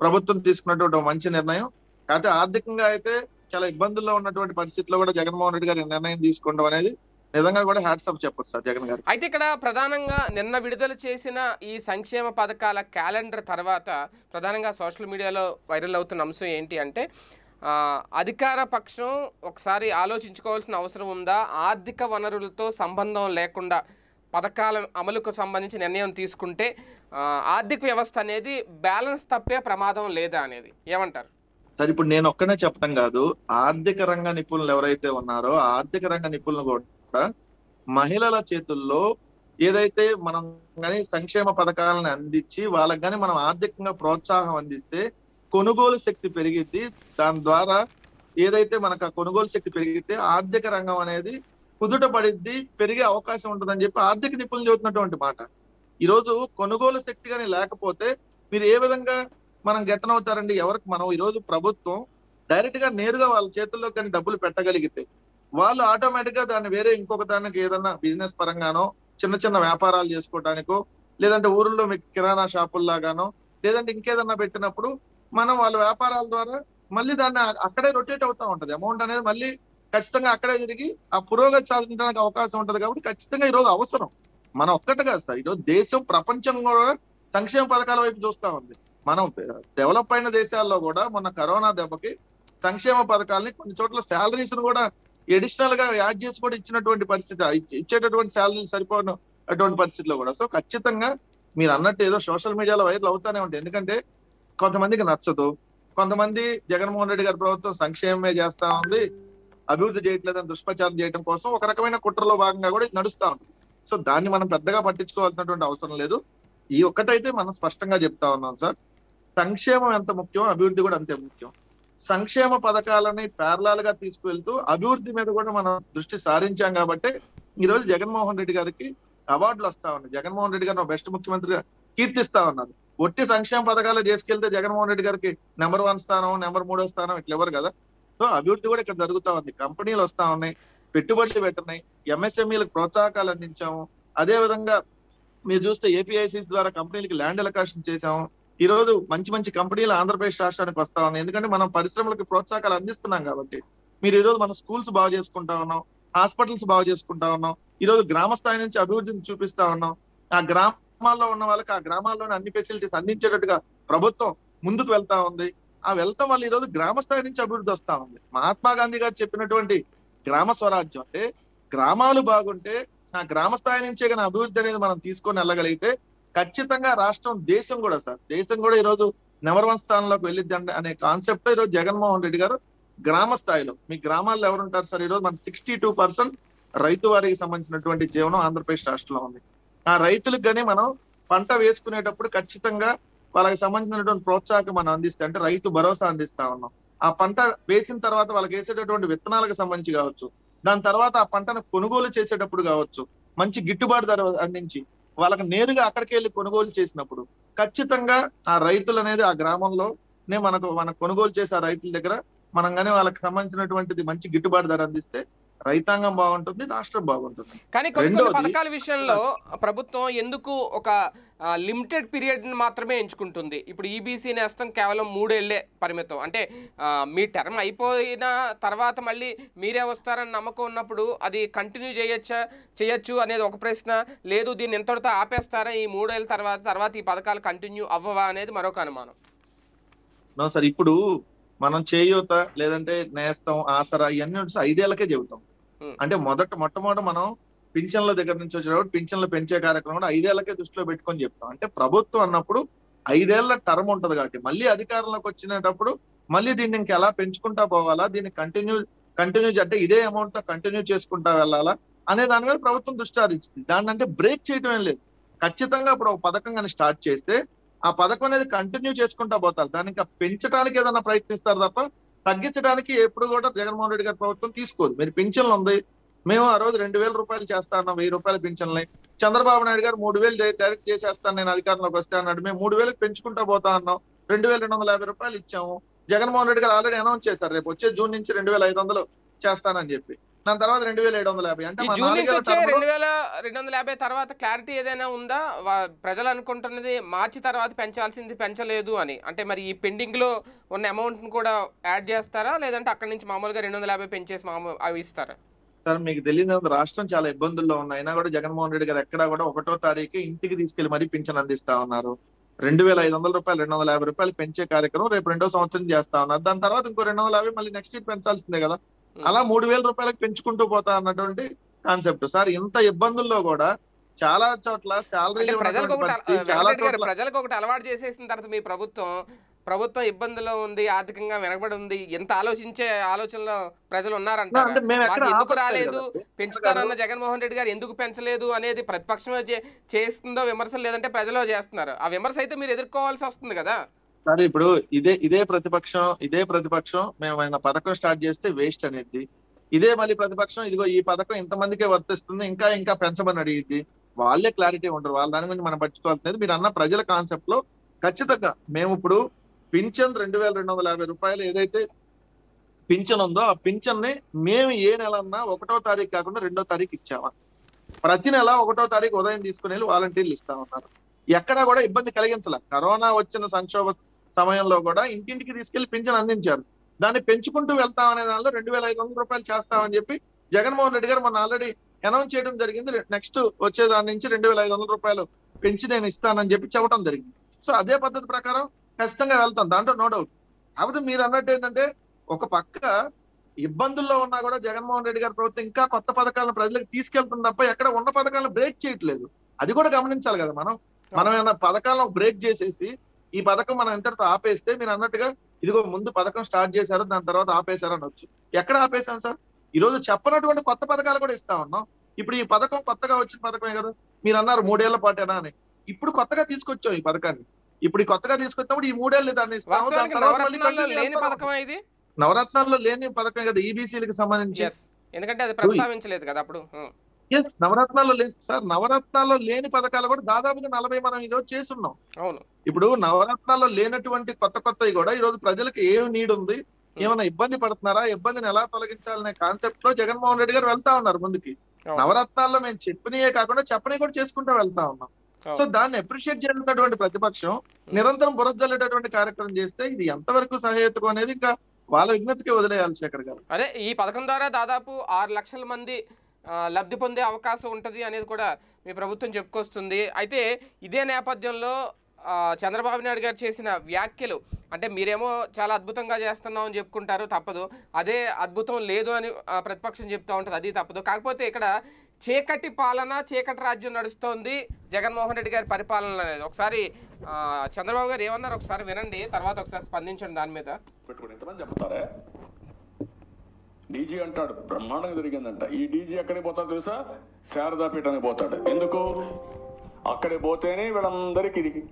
ప్రభుత్వం తీసుకున్నటువంటి ఒక మంచి నిర్ణయం కాకపోతే ఆర్థికంగా అయితే చాలా ఇబ్బందుల్లో ఉన్నటువంటి పరిస్థితిలో కూడా జగన్మోహన్ రెడ్డి గారు ఈ నిర్ణయం తీసుకోవడం అనేది నిజంగా కూడా హ్యాట్సప్ చెప్పొచ్చు సార్ జగన్ గారు అయితే ఇక్కడ ప్రధానంగా నిన్న విడుదల చేసిన ఈ సంక్షేమ పథకాల క్యాలెండర్ తర్వాత ప్రధానంగా సోషల్ మీడియాలో వైరల్ అవుతున్న అంశం ఏంటి అంటే ఆ, అధికార పక్షం ఒకసారి ఆలోచించుకోవాల్సిన అవసరం ఉందా ఆర్థిక వనరులతో సంబంధం లేకుండా పథకాల అమలుకు సంబంధించి నిర్ణయం తీసుకుంటే ఆ, ఆర్థిక వ్యవస్థ అనేది బ్యాలెన్స్ తప్పే ప్రమాదం లేదా అనేది ఏమంటారు సరే ఇప్పుడు నేను ఒక్కనే చెప్పడం కాదు ఆర్థిక రంగ నిపుణులు ఎవరైతే ఉన్నారో ఆ ఆర్థిక రంగ నిపుణులు కూడా మహిళల చేతుల్లో ఏదైతే మనం కానీ సంక్షేమ పథకాలను అందించి వాళ్ళకి కానీ మనం ఆర్థికంగా ప్రోత్సాహం అందిస్తే కొనుగోలు శక్తి పెరిగిద్ది దాని ద్వారా ఏదైతే మనకు ఆ కొనుగోలు శక్తి పెరిగితే ఆర్థిక రంగం అనేది కుదుట పడిద్ది పెరిగే అవకాశం ఉంటుందని చెప్పి ఆర్థిక నిపుణులు చెబుతున్నటువంటి మాట ఈ రోజు కొనుగోలు శక్తి కానీ లేకపోతే మీరు ఏ విధంగా మనం గెట్టనవుతారండి ఎవరికి మనం ఈ రోజు ప్రభుత్వం డైరెక్ట్ గా నేరుగా వాళ్ళ చేతుల్లో కానీ డబ్బులు పెట్టగలిగితే వాళ్ళు ఆటోమేటిక్ గా దాన్ని వేరే ఇంకొక దానికి ఏదన్నా బిజినెస్ పరంగానో చిన్న చిన్న వ్యాపారాలు చేసుకోవడానికో లేదంటే ఊర్లో మీకు కిరాణా షాపుల్లాగానో లేదంటే ఇంకేదన్నా పెట్టినప్పుడు మనం వాళ్ళ వ్యాపారాల ద్వారా మళ్ళీ దాన్ని అ- అక్కడే రొటేట్ అవుతా ఉంటది అమౌంట్ అనేది మళ్ళీ ఖచ్చితంగా అక్కడే తిరిగి ఆ పురోగతి సాధించడానికి అవకాశం ఉంటది కాబట్టి ఖచ్చితంగా ఈ రోజు అవసరం మనం ఒక్కటే కాదు సార్ ఈరోజు దేశం ప్రపంచం కూడా సంక్షేమ పథకాల వైపు చూస్తా ఉంది మనం డెవలప్ అయిన దేశాల్లో కూడా మొన్న కరోనా దెబ్బకి సంక్షేమ పథకాలని కొన్ని చోట్ల శాలరీస్ కూడా ఎడిషనల్ గా యాడ్ చేసి కూడా ఇచ్చినటువంటి పరిస్థితి ఇచ్చే- ఇచ్చేటటువంటి శాలరీలు సరిపోయిన అటువంటి పరిస్థితిలో కూడా సో ఖచ్చితంగా మీరు అన్నట్టు ఏదో సోషల్ మీడియాలో వైరల్ అవుతానే ఉంటాయి ఎందుకంటే కొంతమందికి నచ్చదు కొంతమంది జగన్మోహన్ రెడ్డి గారి ప్రభుత్వం సంక్షేమమే చేస్తా ఉంది అభివృద్ధి చేయట్లేదని దుష్ప్రచారం చేయడం కోసం ఒక రకమైన కుట్రలో భాగంగా కూడా ఇది నడుస్తా ఉంది సో దాన్ని మనం పెద్దగా పట్టించుకోవాల్సినటువంటి అవసరం లేదు ఈ ఒక్కటైతే మనం స్పష్టంగా చెప్తా ఉన్నాం సార్ సంక్షేమం ఎంత ముఖ్యం అభివృద్ధి కూడా అంతే ముఖ్యం సంక్షేమ పథకాలని ప్యారలాల్ గా తీసుకువెళ్తూ అభివృద్ధి మీద కూడా మనం దృష్టి సారించాం కాబట్టి ఈ రోజు జగన్మోహన్ రెడ్డి గారికి అవార్డులు వస్తా ఉన్నాయి జగన్మోహన్ రెడ్డి గారిని బెస్ట్ ముఖ్యమంత్రిగా కీర్తిస్తా ఉన్నారు ఒట్టి సంక్షేమ పథకాలు చేసుకెళ్తే జగన్మోహన్ రెడ్డి గారికి నెంబర్ వన్ స్థానం నెంబర్ మూడో స్థానం ఇట్లా ఎవరు కదా సో అభివృద్ధి కూడా ఇక్కడ జరుగుతా ఉంది కంపెనీలు వస్తా ఉన్నాయి పెట్టుబడులు పెట్టున్నాయి ఎంఎస్ఎంఈలకు ప్రోత్సాహకాలు అందించాము అదే విధంగా మీరు చూస్తే ఏపీఐసిస్ ద్వారా కంపెనీలకి ల్యాండ్ ఎలకాషన్ చేశాము ఈ రోజు మంచి మంచి కంపెనీలు ఆంధ్రప్రదేశ్ రాష్ట్రానికి వస్తా ఉన్నాయి ఎందుకంటే మనం పరిశ్రమలకు ప్రోత్సాహకాలు అందిస్తున్నాం కాబట్టి మీరు ఈ రోజు మన స్కూల్స్ బాగు చేసుకుంటా ఉన్నాం హాస్పిటల్స్ బాగు చేసుకుంటా ఉన్నాం ఈ రోజు గ్రామ స్థాయి నుంచి అభివృద్ధిని చూపిస్తా ఉన్నాం ఆ గ్రామాల్లో ఉన్న వాళ్ళకి ఆ గ్రామాల్లోనే అన్ని ఫెసిలిటీస్ అందించేటట్టుగా ప్రభుత్వం ముందుకు వెళ్తా ఉంది ఆ వెళ్తాం వల్ల ఈ రోజు గ్రామ స్థాయి నుంచి అభివృద్ధి వస్తా ఉంది మహాత్మా గాంధీ గారు చెప్పినటువంటి గ్రామ స్వరాజ్యం అంటే గ్రామాలు బాగుంటే ఆ గ్రామ స్థాయి నుంచే కానీ అభివృద్ధి అనేది మనం తీసుకొని వెళ్ళగలిగితే ఖచ్చితంగా రాష్ట్రం దేశం కూడా సార్ దేశం కూడా ఈ రోజు నెంబర్ వన్ స్థానంలోకి వెళ్ళిద్ది అంటే అనే కాన్సెప్ట్ ఈ రోజు జగన్మోహన్ రెడ్డి గారు గ్రామ స్థాయిలో మీ గ్రామాల్లో ఎవరుంటారు సార్ ఈ రోజు మన సిక్స్టీ టూ పర్సెంట్ రైతు వారికి సంబంధించినటువంటి జీవనం ఆంధ్రప్రదేశ్ రాష్ట్రంలో ఉంది ఆ రైతులకు గానీ మనం పంట వేసుకునేటప్పుడు ఖచ్చితంగా వాళ్ళకి సంబంధించినటువంటి ప్రోత్సాహం మనం అందిస్తే అంటే రైతు భరోసా అందిస్తా ఉన్నాం ఆ పంట వేసిన తర్వాత వాళ్ళకి వేసేటటువంటి విత్తనాలకు సంబంధించి కావచ్చు దాని తర్వాత ఆ పంటను కొనుగోలు చేసేటప్పుడు కావచ్చు మంచి గిట్టుబాటు ధర అందించి వాళ్ళకి నేరుగా అక్కడికి వెళ్ళి కొనుగోలు చేసినప్పుడు ఖచ్చితంగా ఆ రైతులు అనేది ఆ గ్రామంలో నే మనకు మన కొనుగోలు చేసే ఆ రైతుల దగ్గర మనం కానీ వాళ్ళకి సంబంధించినటువంటిది మంచి గిట్టుబాటు ధర అందిస్తే రైతాంగం బాగుంటుంది రాష్ట్రం బాగుంటుంది కానీ కొన్ని కొన్ని రెండోది- పథకాల విషయంలో ప్రభుత్వం ఎందుకు ఒక లిమిటెడ్ పీరియడ్ మాత్రమే ఎంచుకుంటుంది ఇప్పుడు ఈబీసీ నేస్తం కేవలం మూడేళ్లే పరిమితం అంటే ఆ, మీ టర్మ్ అయిపోయిన తర్వాత మళ్ళీ మీరే వస్తారని నమ్మకం ఉన్నప్పుడు అది కంటిన్యూ చేయొచ్చా చేయొచ్చు అనేది ఒక ప్రశ్న లేదు దీన్ని ఎంతటితో ఆపేస్తారా ఈ మూడేళ్ళ తర్వాత తర్వాత ఈ పథకాలు కంటిన్యూ అవ్వవా అనేది మరొక అనుమానం నో సార్ ఇప్పుడు మనం చేయూత లేదంటే నేస్తం ఆసరా ఇవన్నీ వచ్చి ఐదేళ్లకే చెబుతాం Hmm. అంటే మొదట మొట్టమొదట మనం పింఛన్ల దగ్గర నుంచి వచ్చేటప్పుడు పింఛన్లు పెంచే కార్యక్రమం కూడా ఐదేళ్లకే దృష్టిలో పెట్టుకొని చెప్తాం అంటే ప్రభుత్వం అన్నప్పుడు ఐదేళ్ల టర్మ్ ఉంటది కాబట్టి మళ్ళీ అధికారంలోకి వచ్చినప్పుడు మళ్ళీ దీన్ని ఇంకా ఎలా పెంచుకుంటా పోవాలా దీన్ని కంటిన్యూ కంటిన్యూ అంటే ఇదే అమౌంట్ తో కంటిన్యూ చేసుకుంటా వెళ్ళాలా అనే దాని మీద ప్రభుత్వం దృష్టి సారించింది దాన్ని అంటే బ్రేక్ చేయడం ఏం లేదు ఖచ్చితంగా ఇప్పుడు ఒక పథకం కానీ స్టార్ట్ చేస్తే ఆ పథకం అనేది కంటిన్యూ చేసుకుంటా పోతారు దాన్ని ఇంకా పెంచడానికి ఏదైనా ప్రయత్నిస్తారు తప్ప తగ్గించడానికి ఎప్పుడు కూడా జగన్మోహన్ రెడ్డి గారి ప్రభుత్వం తీసుకోదు మీరు పింఛన్లు ఉంది మేము ఆ రోజు రెండు వేల రూపాయలు చేస్తా అన్నాం వెయ్యి రూపాయల పింఛన్లే చంద్రబాబు నాయుడు గారు మూడు వేలు డైరెక్ట్ చేసేస్తాను నేను అధికారంలోకి వస్తే అన్నాడు మేము మూడు వేలకు పెంచుకుంటా పోతా అన్నాం రెండు వేల రెండు వందల యాభై రూపాయలు ఇచ్చాము జగన్మోహన్ రెడ్డి గారు ఆల్రెడీ అనౌన్స్ చేశారు రేపు వచ్చే జూన్ నుంచి రెండు వేల ఐదు వందలు చేస్తానని చెప్పి దాని తర్వాత రెండు వేల ఏడు వందల యాభై అంటే ఈ మా జూన్ నుంచి నాలుగేళ్ల వచ్చే term లో రెండు వేల రెండు వందల యాభై తర్వాత క్లారిటీ ఏదైనా ఉందా వా- ప్రజలు అనుకుంటున్నది మార్చి తర్వాత పెంచాల్సింది పెంచలేదు అని అంటే మరి ఈ పెండింగ్ లో ఉన్న అమౌంట్ ని కూడా యాడ్ చేస్తారా లేదంటే అక్కడి నుంచి మామూలుగా రెండు వందల యాభై పెంచేసి మామూలు అవి ఇస్తారా సార్ మీకు తెలియదు రాష్ట్రం చాలా ఇబ్బందుల్లో ఉంది అయినా కూడా జగన్మోహన్ రెడ్డి గారు ఎక్కడా కూడా ఒకటో తారీఖు ఇంటికి తీసుకెళ్లి మరీ పింఛన్ అందిస్తా ఉన్నారు రెండు వేల ఐదు వందల రూపాయలు రెండు వందల యాభై రూపాయలు పెంచే కార్యక్రమం రేపు రెండో సంవత్సరం చేస్తా ఉన్నారు దాని తర్వాత ఇంకో రెండు వందల యాభై మళ్ళీ నెక్స్ట్ ఇయర్ పెంచాల్సిందే కదా అలా మూడు వేల రూపాయలకు పెంచుకుంటూ పోతా అన్నటువంటి కాన్సెప్ట్ సార్ ఇంత ఇబ్బందుల్లో కూడా చాలా చోట్ల శాలరీ అంటే ప్రజలకు ఒకటి అల- చాలా వెంకటరెడ్డి గారు చోట్ల ప్రజలకు ఒకటి అలవాటు చేసేసిన తర్వాత మీ ప్రభుత్వం ప్రభుత్వం ఇబ్బందులో ఉంది ఆర్థికంగా వెనకబడి ఉంది ఎంత ఆలోచించే ఆలోచనలో ప్రజలు ఉన్నారంటారా అంటే మేము ఎక్కడ వాళ్ళు ఎందుకు ఆపట్లేదు రాలేదు కదండి. పెంచుతారన్న జగన్మోహన్ రెడ్డి గారు ఎందుకు పెంచలేదు అనేది ప్రతిపక్షమే చే- చేస్తుందో విమర్శలు లేదంటే ప్రజలు చేస్తున్నారు ఆ విమర్శ అయితే మీరు ఎదుర్కోవాల్సి వస్తుంది కదా సరే ఇప్పుడు ఇదే ఇదే ప్రతిపక్షం ఇదే ప్రతిపక్షం మేము ఆయన పథకం స్టార్ట్ చేస్తే వేస్ట్ అనేది ఇదే మళ్ళీ ప్రతిపక్షం ఇదిగో ఈ పథకం ఇంతమందికే వర్తిస్తుంది ఇంకా ఇంకా పెంచమని అడిగిద్ది వాళ్ళే క్లారిటీ ఉంటారు వాళ్ళ దాని గురించి మనం పట్టించుకోవాల్సింది మీరు అన్న ప్రజల కాన్సెప్ట్ లో ఖచ్చితంగా మేము ఇప్పుడు పింఛన్ రెండు వేల రెండు వందల యాభై రూపాయలు ఏదైతే పింఛన్ ఉందో ఆ పింఛన్ ని మేము ఏ నెల అన్నా ఒకటో తారీఖు కాకుండా రెండో తారీఖు ఇచ్చామా ప్రతి నెల ఒకటో తారీఖు ఉదయం తీసుకుని వెళ్ళి వాలంటీర్లు ఇస్తా ఉన్నారు ఎక్కడా కూడా ఇబ్బంది కలిగించాల కరోనా వచ్చిన సంక్షోభ సమయంలో కూడా ఇంటింటికి తీసుకెళ్లి పింఛన్ అందించారు దాన్ని పెంచుకుంటూ వెళ్తాం అనే దానిలో రెండు వేల ఐదు వందల రూపాయలు చేస్తామని చెప్పి జగన్మోహన్ రెడ్డి గారు మన ఆల్రెడీ అనౌన్స్ చేయడం జరిగింది నెక్స్ట్ వచ్చే దాని నుంచి రెండు వేల ఐదు వందల రూపాయలు పెంచి నేను ఇస్తానని చెప్పి చెప్పడం జరిగింది సో అదే పద్ధతి ప్రకారం ఖచ్చితంగా వెళ్తాం దాంట్లో నో డౌట్ కాకపోతే మీరు అన్నట్టు ఏంటంటే ఒక పక్క ఇబ్బందుల్లో ఉన్నా కూడా జగన్మోహన్ రెడ్డి గారి ప్రభుత్వం ఇంకా కొత్త పథకాలను ప్రజలకు తీసుకెళ్తుంది తప్ప ఎక్కడ ఉన్న పథకాలను బ్రేక్ చేయట్లేదు అది కూడా గమనించాలి కదా మనం మనం ఏమన్నా పథకాలను బ్రేక్ చేసేసి ఈ పథకం మనం ఎంతటితో ఆపేస్తే మీరు అన్నట్టుగా ఇదిగో ముందు పథకం స్టార్ట్ చేశారు దాని తర్వాత ఆపేశారు అనొచ్చు ఎక్కడ ఆపేశాం సార్ ఈ రోజు చెప్పనటువంటి కొత్త పథకాలు కూడా ఇస్తా ఉన్నాం ఇప్పుడు ఈ పథకం కొత్తగా వచ్చిన పథకమే కదా మీరు అన్నారు మూడేళ్ల పాటేనా అని ఇప్పుడు కొత్తగా తీసుకొచ్చాం ఈ పథకాన్ని ఇప్పుడు ఈ కొత్తగా తీసుకొచ్చినప్పుడు ఈ మూడేళ్ళు దాన్ని ఇస్తాము దాని వాస్తవానికి తర్వాత మళ్ళీ నవరత్నాల్లో continue లేని చేస్తాం. పథకం ఇది నవరత్నాల్లో లేని పథకం కదా ఈబీసీలకు సంబంధించి ఎస్ ఎందుకంటే అది ప్రస్తావించలేదు కదా అప్పుడు ఉం. ఎస్ నవరత్నాల్లో లేని సార్ నవరత్నాల్లో లేని పథకాలు కూడా దాదాపుగా నలభై మనం ఈ రోజు చేస్తున్నాం అవును ఇప్పుడు నవరత్నాల్లో లేనటువంటి కొత్త కొత్తవి కూడా ఈ రోజు ప్రజలకు ఏం నీడ్ ఉంది ఏమైనా ఇబ్బంది పడుతున్నారా ఇబ్బందిని ఎలా తొలగించాలనే కాన్సెప్ట్ లో జగన్మోహన్ రెడ్డి గారు వెళ్తా ఉన్నారు ముందుకి అవును. నవరత్నాల్లో మేము చెప్పినయే కాకుండా చెప్పని కూడా చేసుకుంటూ వెళ్తా ఉన్నాం అవును. సో దాన్ని అప్రిషియేట్ చేసినటువంటి ప్రతిపక్షం నిరంతరం బురదల్లేటటువంటి కార్యక్రమం చేస్తే ఇది ఎంతవరకు సహేతుకం అనేది ఇంకా వాళ్ళ విజ్ఞతకి వదిలేయాలి శేఖర్ గారు అదే ఈ పథకం ద్వారా దాదాపు ఆరు లక్షల మంది ఆ, లబ్ధి పొందే అవకాశం ఉంటుంది అనేది కూడా మీ ప్రభుత్వం చెప్పుకొస్తుంది అయితే ఇదే నేపథ్యంలో ఆ, చంద్రబాబు నాయుడు గారు చేసిన వ్యాఖ్యలు అంటే మీరేమో చాలా అద్భుతంగా చేస్తున్నాం అని చెప్పుకుంటారు తప్పదు అదే అద్భుతం లేదు అని ఆ, ప్రతిపక్షం చెప్తా ఉంటుంది అది తప్పదు కాకపోతే ఇక్కడ చీకటి పాలన చీకటి రాజ్యం నడుస్తోంది జగన్మోహన్ రెడ్డి గారి పరిపాలన అనేది ఒకసారి ఆ, చంద్రబాబు గారు ఏమన్నారు ఒకసారి వినండి తర్వాత ఒకసారి స్పందించండి దాని మీద పెట్టుకుని ఎంతమంది చెప్తారే డీజీ అంటాడు బ్రహ్మాండంగా జరిగిందంట ఈ డీజీ ఎక్కడికి పోతాడు తెలుసా శారదాపీఠానికి పోతాడు ఎందుకు అక్కడికి పోతేనే వీళ్ళందరికీ ఇది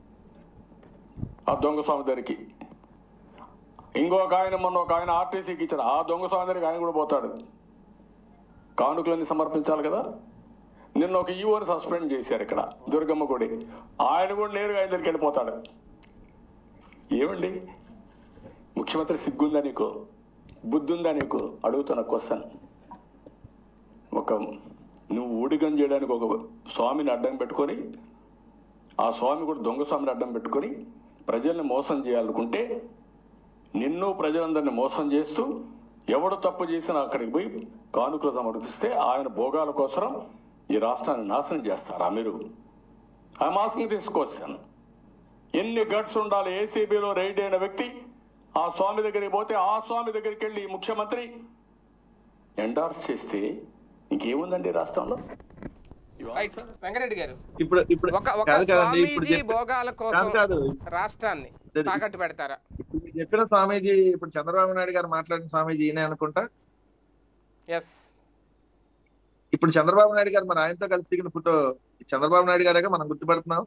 ఆ దొంగ స్వామి దగ్గరికి ఇంకొక ఆయన మొన్న ఒక ఆయన ఆర్టీసీకి ఇచ్చారు ఆ దొంగ స్వామి దగ్గరికి ఆయన కూడా పోతాడు కానుకలన్నీ సమర్పించాలి కదా నిన్న ఒక ఈవోని సస్పెండ్ చేశారు ఇక్కడ దుర్గమ్మ గుడి ఆయన కూడా నేరుగా ఆయన దగ్గరికి వెళ్ళిపోతాడు ఏమండి ముఖ్యమంత్రి సిగ్గుందా నీకు బుద్ధి ఉందా నీకు అడుగుతున్న క్వశ్చన్ ఒక నువ్వు ఊడిగం చేయడానికి ఒక స్వామిని అడ్డం పెట్టుకొని ఆ స్వామి కూడా దొంగ స్వామిని అడ్డం పెట్టుకొని ప్రజల్ని మోసం చేయాలనుకుంటే నిన్ను ప్రజలందరినీ మోసం చేస్తూ ఎవడు తప్పు చేసినా అక్కడికి పోయి కానుకలు సమర్పిస్తే ఆయన భోగాల కోసం ఈ రాష్ట్రాన్ని నాశనం చేస్తారా మీరు ఆ మాస్క్ని తీసుకొచ్చాను ఎన్ని గట్స్ ఉండాలి ఏసీబీలో రైడ్ అయిన వ్యక్తి ఆ స్వామి దగ్గరికి పోతే ఆ స్వామి దగ్గరికి వెళ్ళి ఈ ముఖ్యమంత్రి ఎండార్స్ చేస్తే ఇంకేముందండి ఈ రాష్ట్రంలో రైట్ వెంకరెడ్డి గారు ఇప్పుడు ఇప్పుడు ఒక ఒక కాదు కదండి ఇప్పుడు స్వామీజీ చెప్ప- భోగాల కోసం కాదు కాదు రాష్ట్రాన్ని లేదు. తాకట్టు పెడతారా ఇప్పుడు మీరు చెప్పిన స్వామీజీ ఇప్పుడు చంద్రబాబు నాయుడు గారు మాట్లాడిన స్వామీజీ ఈయనే అనుకుంటా ఎస్ ఇప్పుడు చంద్రబాబు నాయుడు గారు మరి ఆయనతో కలిసి దిగిన ఫోటో చంద్రబాబు నాయుడు గారే మనం గుర్తుపడుతున్నాం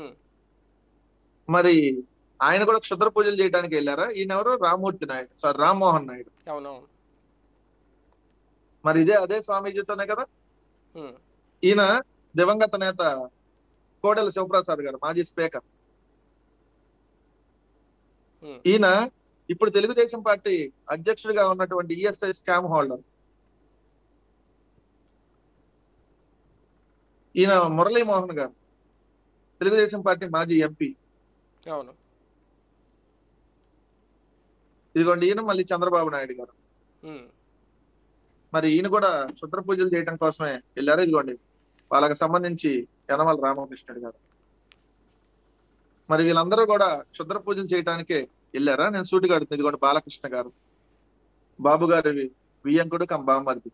మరి ఆయన కూడా క్షుద్ర పూజలు చేయడానికి వెళ్ళారా ఈయన ఎవరు రామ్మూర్తి నాయుడు సారీ రామ్మోహన్ నాయుడు అవునవును మరి ఇదే అదే స్వామీజీతోనే కదా ఉమ్, ఈయన దివంగత నేత కోడెల శివప్రసాద్ గారు మాజీ స్పీకర్ ఉమ్, ఈయన ఇప్పుడు తెలుగుదేశం పార్టీ అధ్యక్షుడిగా ఉన్నటువంటి ఈఎస్ఐ స్కామ్ హోల్డర్ ఈయన మురళీమోహన్ గారు తెలుగుదేశం పార్టీ మాజీ ఎంపీ అవును ఇదిగోండి ఈయన మళ్ళీ చంద్రబాబు నాయుడు గారు ఉమ్. మరి ఈయన కూడా క్షుద్ర పూజలు చేయడం కోసమే వెళ్ళారు ఇదిగోండి వాళ్ళకి సంబంధించి యనమల రామకృష్ణుడు గారు మరి వీళ్ళందరూ కూడా క్షుద్ర పూజలు చేయడానికే వెళ్ళారా నేను సూటిగా అడుగుతుంది ఇదిగోండి బాలకృష్ణ గారు బాబు గారి వియ్యంకుడు కం బామ్మర్ది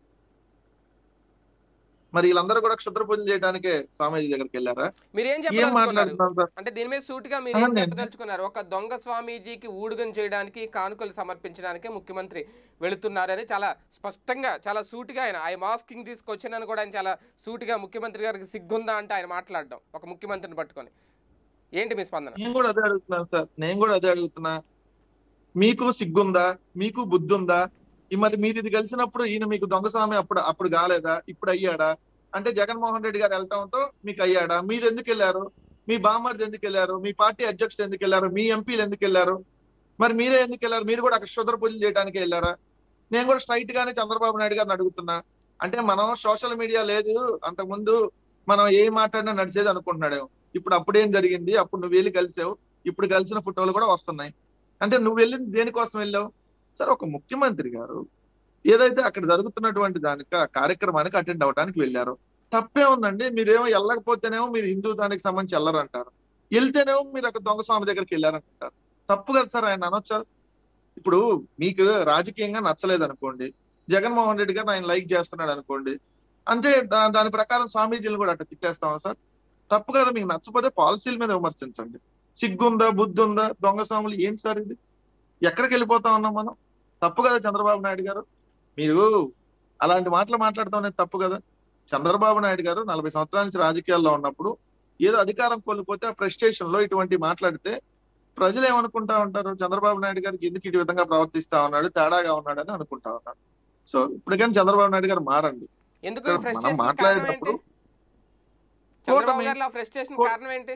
మరి వీళ్ళందరూ కూడా క్షుద్ర పూజలు చేయడానికే స్వామీజీ దగ్గరికి వెళ్ళారా మీరు ఏం ఏం చెప్పదలుచుకున్నారు మాట్లాడుతున్నారు సార్ అంటే దీని మీద సూటిగా మీరు ఏం అవునండి. చెప్పదలుచుకున్నారు ఒక దొంగ స్వామీజీకి ఊడుగం చేయడానికి కానుకలు సమర్పించడానికే ముఖ్యమంత్రి వెళుతున్నారని చాలా స్పష్టంగా చాలా సూటిగా ఆయన ఐ మాస్కింగ్ తీసుకొచ్చినని కూడా ఆయన చాలా సూటిగా ముఖ్యమంత్రి గారికి సిగ్గుందా అంటే ఆయన మాట్లాడడం ఒక ముఖ్యమంత్రిని పట్టుకొని ఏంటి మీ స్పందన నేను కూడా అదే అడుగుతున్నాను సార్ నేను కూడా అదే అడుగుతున్నా మీకు సిగ్గుందా మీకు బుద్ధి ఉందా ఈ మరి మీరు ఇది కలిసినప్పుడు ఈయన మీకు దొంగస్వామి అప్పుడు అప్పుడు కాలేదా ఇప్పుడు అయ్యాడా అంటే జగన్మోహన్ రెడ్డి గారు వెళ్ళటంతో మీకు అయ్యాడా మీరు ఎందుకు వెళ్ళారు మీ బామ్మర్ది ఎందుకు వెళ్ళారు మీ పార్టీ అధ్యక్షుడు ఎందుకు వెళ్ళారు మీ ఎంపీలు ఎందుకు వెళ్ళారు మరి మీరే ఎందుకు వెళ్ళారు మీరు కూడా అక్కడ శుద్ర పూజలు చేయడానికి వెళ్ళారా నేను కూడా స్ట్రైట్ గానే చంద్రబాబు నాయుడు గారిని అడుగుతున్నా అంటే మనం సోషల్ మీడియా లేదు అంతకుముందు మనం ఏం మాట్లాడినా నడిచేది అనుకుంటున్నాడు ఇప్పుడు అప్పుడేం జరిగింది అప్పుడు నువ్వు వెళ్ళి కలిసావు ఇప్పుడు కలిసిన ఫోటోలు కూడా వస్తున్నాయి అంటే నువ్వు వెళ్ళింది దేనికోసం వెళ్ళావు సరే ఒక ముఖ్యమంత్రి గారు ఏదైతే అక్కడ జరుగుతున్నటువంటి దానికి ఆ కార్యక్రమానికి అటెండ్ అవడానికి వెళ్ళారు తప్పే ఉందండి మీరేమో వెళ్ళకపోతేనేమో మీరు హిందూ దానికి సంబంధించి వెళ్ళరంటారు వెళ్తేనేమో మీరు అక్కడ దొంగ స్వామి దగ్గరికి వెళ్ళారంటారు తప్పు కదా సార్ ఆయన అనొచ్చా ఇప్పుడు మీకు రాజకీయంగా నచ్చలేదు అనుకోండి జగన్మోహన్ రెడ్డి గారు ఆయన లైక్ చేస్తున్నాడు అనుకోండి అంటే దా- దాని ప్రకారం స్వామీజీలు కూడా అట్లా తిట్టేస్తామా సార్ తప్పు కదా మీకు నచ్చపోతే పాలసీల మీద విమర్శించండి సిగ్గుందా బుద్ధి ఉందా దొంగ స్వాములు ఏంటి సార్ ఇది ఎక్కడికి వెళ్ళిపోతా ఉన్నాం మనం తప్పు కదా చంద్రబాబు నాయుడు గారు మీరు అలాంటి మాటలు మాట్లాడతాం అనేది తప్పు కదా చంద్రబాబు నాయుడు గారు నలభై సంవత్సరాల నుంచి రాజకీయాల్లో ఉన్నప్పుడు ఏదో అధికారం కోల్పోతే ఆ ప్రెస్టేషన్ లో ఇటువంటి మాట్లాడితే ప్రజలు ఏమనుకుంటా ఉంటారు చంద్రబాబు నాయుడు గారికి ఎందుకు ఇటు విధంగా ప్రవర్తిస్తా ఉన్నాడు తేడాగా ఉన్నాడని అనుకుంటా ఉన్నాడు సో ఇప్పటికైనా చంద్రబాబు నాయుడు గారు మారండి ఎందుకు ఇక్కడ మనం ఫ్రస్ట్రేషన్ కారణం ఏంటి మాట్లాడేటప్పుడు చంద్రబాబు కూటమి- గారిలో ఫ్రస్ట్రేషన్ కూ- కారణం ఏంటి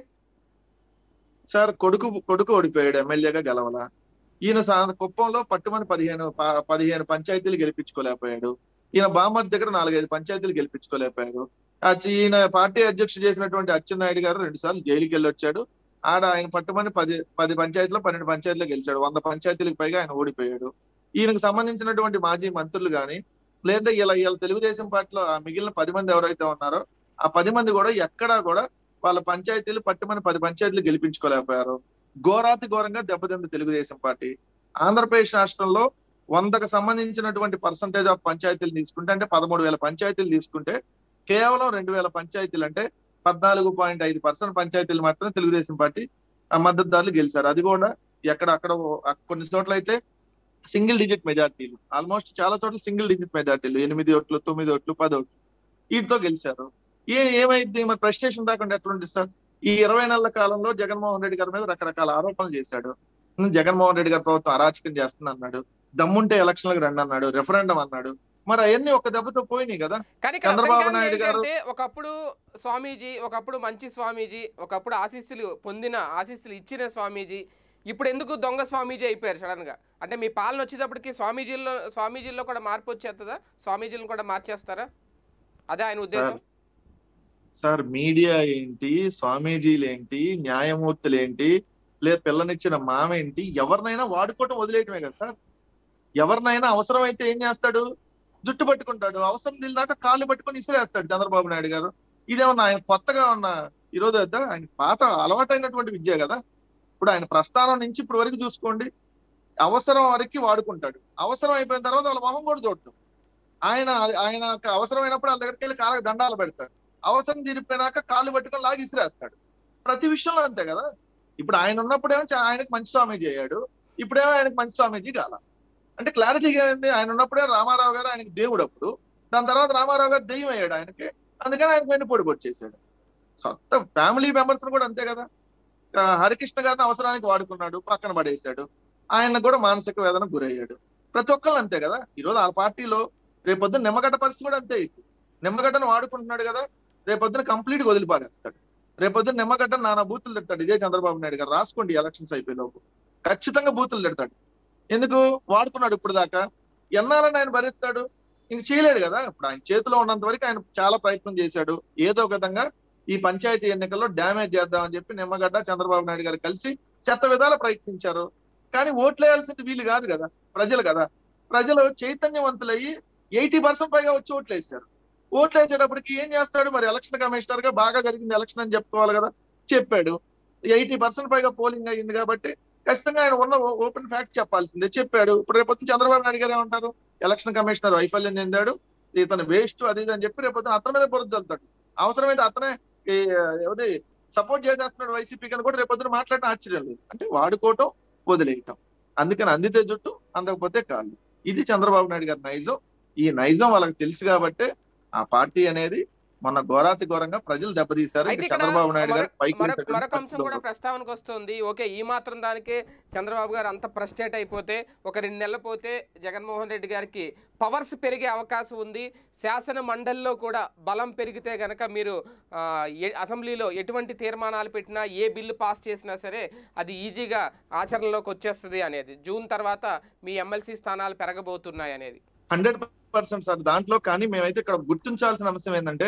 సార్ కొడుకు కొడుకు ఓడిపోయాడు ఎమ్మెల్యేగా గెలవల ఈయన సా- కుప్పంలో పట్టుమని పదిహేను ప- పదిహేను పంచాయతీలు గెలిపించుకోలేకపోయాడు ఈయన బామర్ దగ్గర నాలుగైదు పంచాయతీలు గెలిపించుకోలేకపోయారు ఆ చి- ఈయన పార్టీ అధ్యక్షుడు చేసినటువంటి అచ్చెన్నాయుడు గారు రెండు సార్లు జైలుకి వెళ్ళి వచ్చాడు ఆడ ఆయన పట్టుమని పది పది పంచాయతీలో పన్నెండు పంచాయతీలో గెలిచాడు వంద పంచాయతీలకు పైగా ఆయన ఓడిపోయాడు ఈయనకు సంబంధించినటువంటి మాజీ మంత్రులు గాని లేదంటే ఇలా ఇలా తెలుగుదేశం పార్టీలో ఆ మిగిలిన పది మంది ఎవరైతే ఉన్నారో ఆ పది మంది కూడా ఎక్కడా కూడా వాళ్ళ పంచాయతీలు పట్టుమని పది పంచాయతీలు గెలిపించుకోలేకపోయారు ఘోరాతి ఘోరంగా దెబ్బతింది తెలుగుదేశం పార్టీ ఆంధ్రప్రదేశ్ రాష్ట్రంలో వందకు సంబంధించినటువంటి పర్సంటేజ్ ఆఫ్ పంచాయతీలు తీసుకుంటే అంటే పదమూడు వేల పంచాయతీలు తీసుకుంటే కేవలం రెండు వేల పంచాయతీలు అంటే పద్నాలుగు పాయింట్ ఐదు పర్సెంట్ పంచాయతీలు మాత్రం తెలుగుదేశం పార్టీ ఆ మద్దతుదారులు గెలిచారు అది కూడా ఎక్కడ అక్కడ కొన్ని చోట్ల అయితే సింగిల్ డిజిట్ మెజార్టీలు ఆల్మోస్ట్ చాలా చోట్ల సింగిల్ డిజిట్ మెజార్టీలు ఎనిమిది ఓట్లు తొమ్మిది ఓట్లు పది ఓట్లు వీటితో గెలిచారు ఏ ఏమైంది మరి ప్రెస్టేషన్ రాకుండా ఎట్లుంది సార్ ఈ ఇరవై నెలల కాలంలో జగన్మోహన్ రెడ్డి గారి మీద రకరకాల ఆరోపణలు చేశాడు ఉమ్, జగన్మోహన్ రెడ్డి గారి ప్రభుత్వం అరాచకం చేస్తుంది అన్నాడు దమ్ముంటే ఎలక్షన్లకు రండి అన్నాడు రెఫరెండం అన్నాడు మరి అవన్నీ ఒక దెబ్బతో పోయినాయి కదా కానీ ఇక్కడ అర్థం చంద్రబాబు కానిది నాయుడు గారు- ఏంటంటే ఒకప్పుడు స్వామీజీ ఒకప్పుడు మంచి స్వామీజీ ఒకప్పుడు ఆశీస్సులు పొందిన ఆశీస్సులు ఇచ్చిన స్వామీజీ ఇప్పుడు ఎందుకు దొంగ స్వామీజీ అయిపోయారు సడన్ గా అంటే మీ పాలన వచ్చేటప్పటికి స్వామీజీల్లో స్వామీజీల్లో కూడా మార్పు వచ్చేస్తుందా స్వామీజీలను కూడా మార్చేస్తారా అదే ఆయన ఉద్దేశం సార్ మీడియా ఏంటి స్వామీజీలు ఏంటి న్యాయమూర్తులు ఏంటి లేదా పిల్లనిచ్చిన మామ ఏంటి ఎవరినైనా వాడుకోవటం వదిలేయటమే కదా సార్ ఎవరినైనా అవసరం అయితే ఏం చేస్తాడు జుట్టు పట్టుకుంటాడు అవసరం తెలియదాక కాళ్ళు పట్టుకొని ఇసిరేస్తాడు చంద్రబాబు నాయుడు గారు ఇదేమన్నా ఆయన కొత్తగా ఉన్న ఈరోజు వద్ద ఆయన పాత అలవాటైనటువంటి విద్య కదా ఇప్పుడు ఆయన ప్రస్థానం నుంచి ఇప్పుడు వరకు చూసుకోండి అవసరం వరకు వాడుకుంటాడు అవసరం అయిపోయిన తర్వాత వాళ్ళ మొహం కూడా చూడటం ఆయన ఆయన అవసరమైనప్పుడు వాళ్ళ దగ్గరికి వెళ్ళి కాళ్ళకి దండాలు పెడతాడు అవసరం తీరిపోయినాక కాళ్ళు పట్టుకొని లాగి ఇసిరేస్తాడు ప్రతి విషయంలో అంతే కదా ఇప్పుడు ఆయన ఉన్నప్పుడేమో చా- ఆయనకు మంచి స్వామీజీ అయ్యాడు ఇప్పుడేమో ఆయనకు మంచి స్వామీజీ కాల అంటే క్లారిటీగా ఏంది ఆయన ఉన్నప్పుడే రామారావు గారు ఆయనకి దేవుడు అప్పుడు దాని తర్వాత రామారావు గారు దెయ్యం అయ్యాడు ఆయనకి అందుకని ఆయన వెండి పొడి పొడి చేశాడు సొంత ఫ్యామిలీ మెంబర్స్ కూడా అంతే కదా ఆ, హరికృష్ణ గారిని అవసరానికి వాడుకున్నాడు పక్కన పడేశాడు ఆయన కూడా మానసిక వేదన గురయ్యాడు ప్రతి ఒక్కళ్ళు అంతే కదా ఈరోజు ఆ పార్టీలో రేపొద్దున నిమ్మగడ్డ పరిస్థితి కూడా అంతే ఇది నిమ్మగడ్డను వాడుకుంటున్నాడు కదా రేపొద్దున కంప్లీట్ గా వదిలిపాడేస్తాడు రేపొద్దున నిమ్మగడ్డ నానా బూతులు తిడతాడు ఇదే చంద్రబాబు నాయుడు గారు రాసుకోండి ఎలక్షన్స్ అయిపోయే లోపు ఖచ్చితంగా బూతులు తిడతాడు ఎందుకు వాడుకున్నాడు ఇప్పుడు దాకా ఎన్నారని ఆయన భరిస్తాడు ఇంక చేయలేడు కదా ఇప్పుడు ఆయన చేతిలో ఉన్నంత వరకు ఆయన చాలా ప్రయత్నం చేశాడు ఏదో ఒక విధంగా ఈ పంచాయతీ ఎన్నికల్లో డ్యామేజ్ చేద్దామని చెప్పి నిమ్మగడ్డ చంద్రబాబు నాయుడు గారు కలిసి శత విధాల ప్రయత్నించారు కానీ ఓట్లేయాల్సింది వీళ్ళు కాదు కదా ప్రజలు కదా ప్రజలు చైతన్యవంతులయ్యి ఎయిటీ పర్సెంట్ పైగా వచ్చి ఓట్లు వేశారు ఓట్లు వేసేటప్పటికి ఏం చేస్తాడు మరి ఎలక్షన్ కమిషనర్ గా బాగా జరిగింది ఎలక్షన్ అని చెప్పుకోవాలి కదా చెప్పాడు ఎయిటీ పర్సెంట్ పైగా పోలింగ్ అయ్యింది కాబట్టి ఖచ్చితంగా ఆయన ఉన్న ఓపెన్ ఫ్యాక్ట్ చెప్పాల్సిందే చెప్పాడు ఇప్పుడు రేపొద్దు చంద్రబాబు నాయుడు గారు ఏమంటారు ఎలక్షన్ కమిషనర్ వైఫల్యం చెందాడు ఇతను వేస్ట్ అది ఇది అని చెప్పి రేపొద్దున అతని మీద బురద చల్లుతాడు అవసరమైతే అతనే ఈ, ఎవరి సపోర్ట్ చేసేస్తున్నాడు వైసీపీ అని కూడా రేపొద్దున మాట్లాడటం ఆశ్చర్యం లేదు అంటే వాడుకోవటం వదిలేయటం అందుకని అందితే జుట్టు అందకపోతే కాళ్ళు ఇది చంద్రబాబు నాయుడు గారి నైజం ఈ నైజం వాళ్ళకి తెలుసు కాబట్టే ఆ పార్టీ అనేది మొన్న ఘోరాతి ఘోరంగా ప్రజలు దెబ్బతీశారు అయితే ఇంకా ఇక్కడ చంద్రబాబు నాయుడు గారు మరొక- పైకి మరొక వచ్చేటువంటి మరొక అంశం పరిస్థితి కూడా ఉండదు. ప్రస్తావనకు వస్తుంది ఓకే ఈ మాత్రం దానికే చంద్రబాబు గారు అంత ఫ్రస్ట్రేట్ అయిపోతే ఒక రెండు నెలలు పోతే జగన్మోహన్ రెడ్డి గారికి పవర్స్ పెరిగే అవకాశం ఉంది శాసన మండలిలో కూడా బలం పెరిగితే గనక మీరు ఆ, ఏ- అసెంబ్లీలో ఎటువంటి తీర్మానాలు పెట్టినా ఏ బిల్లు పాస్ చేసినా సరే అది ఈజీగా ఆచరణలోకి వచ్చేస్తుంది అనేది జూన్ తర్వాత మీ ఎమ్మెల్సీ స్థానాలు పెరగబోతున్నాయి అనేది హండ్రెడ్ పర్సెంట్ సార్ దాంట్లో కానీ మేమైతే ఇక్కడ గుర్తించాల్సిన అంశం ఏంటంటే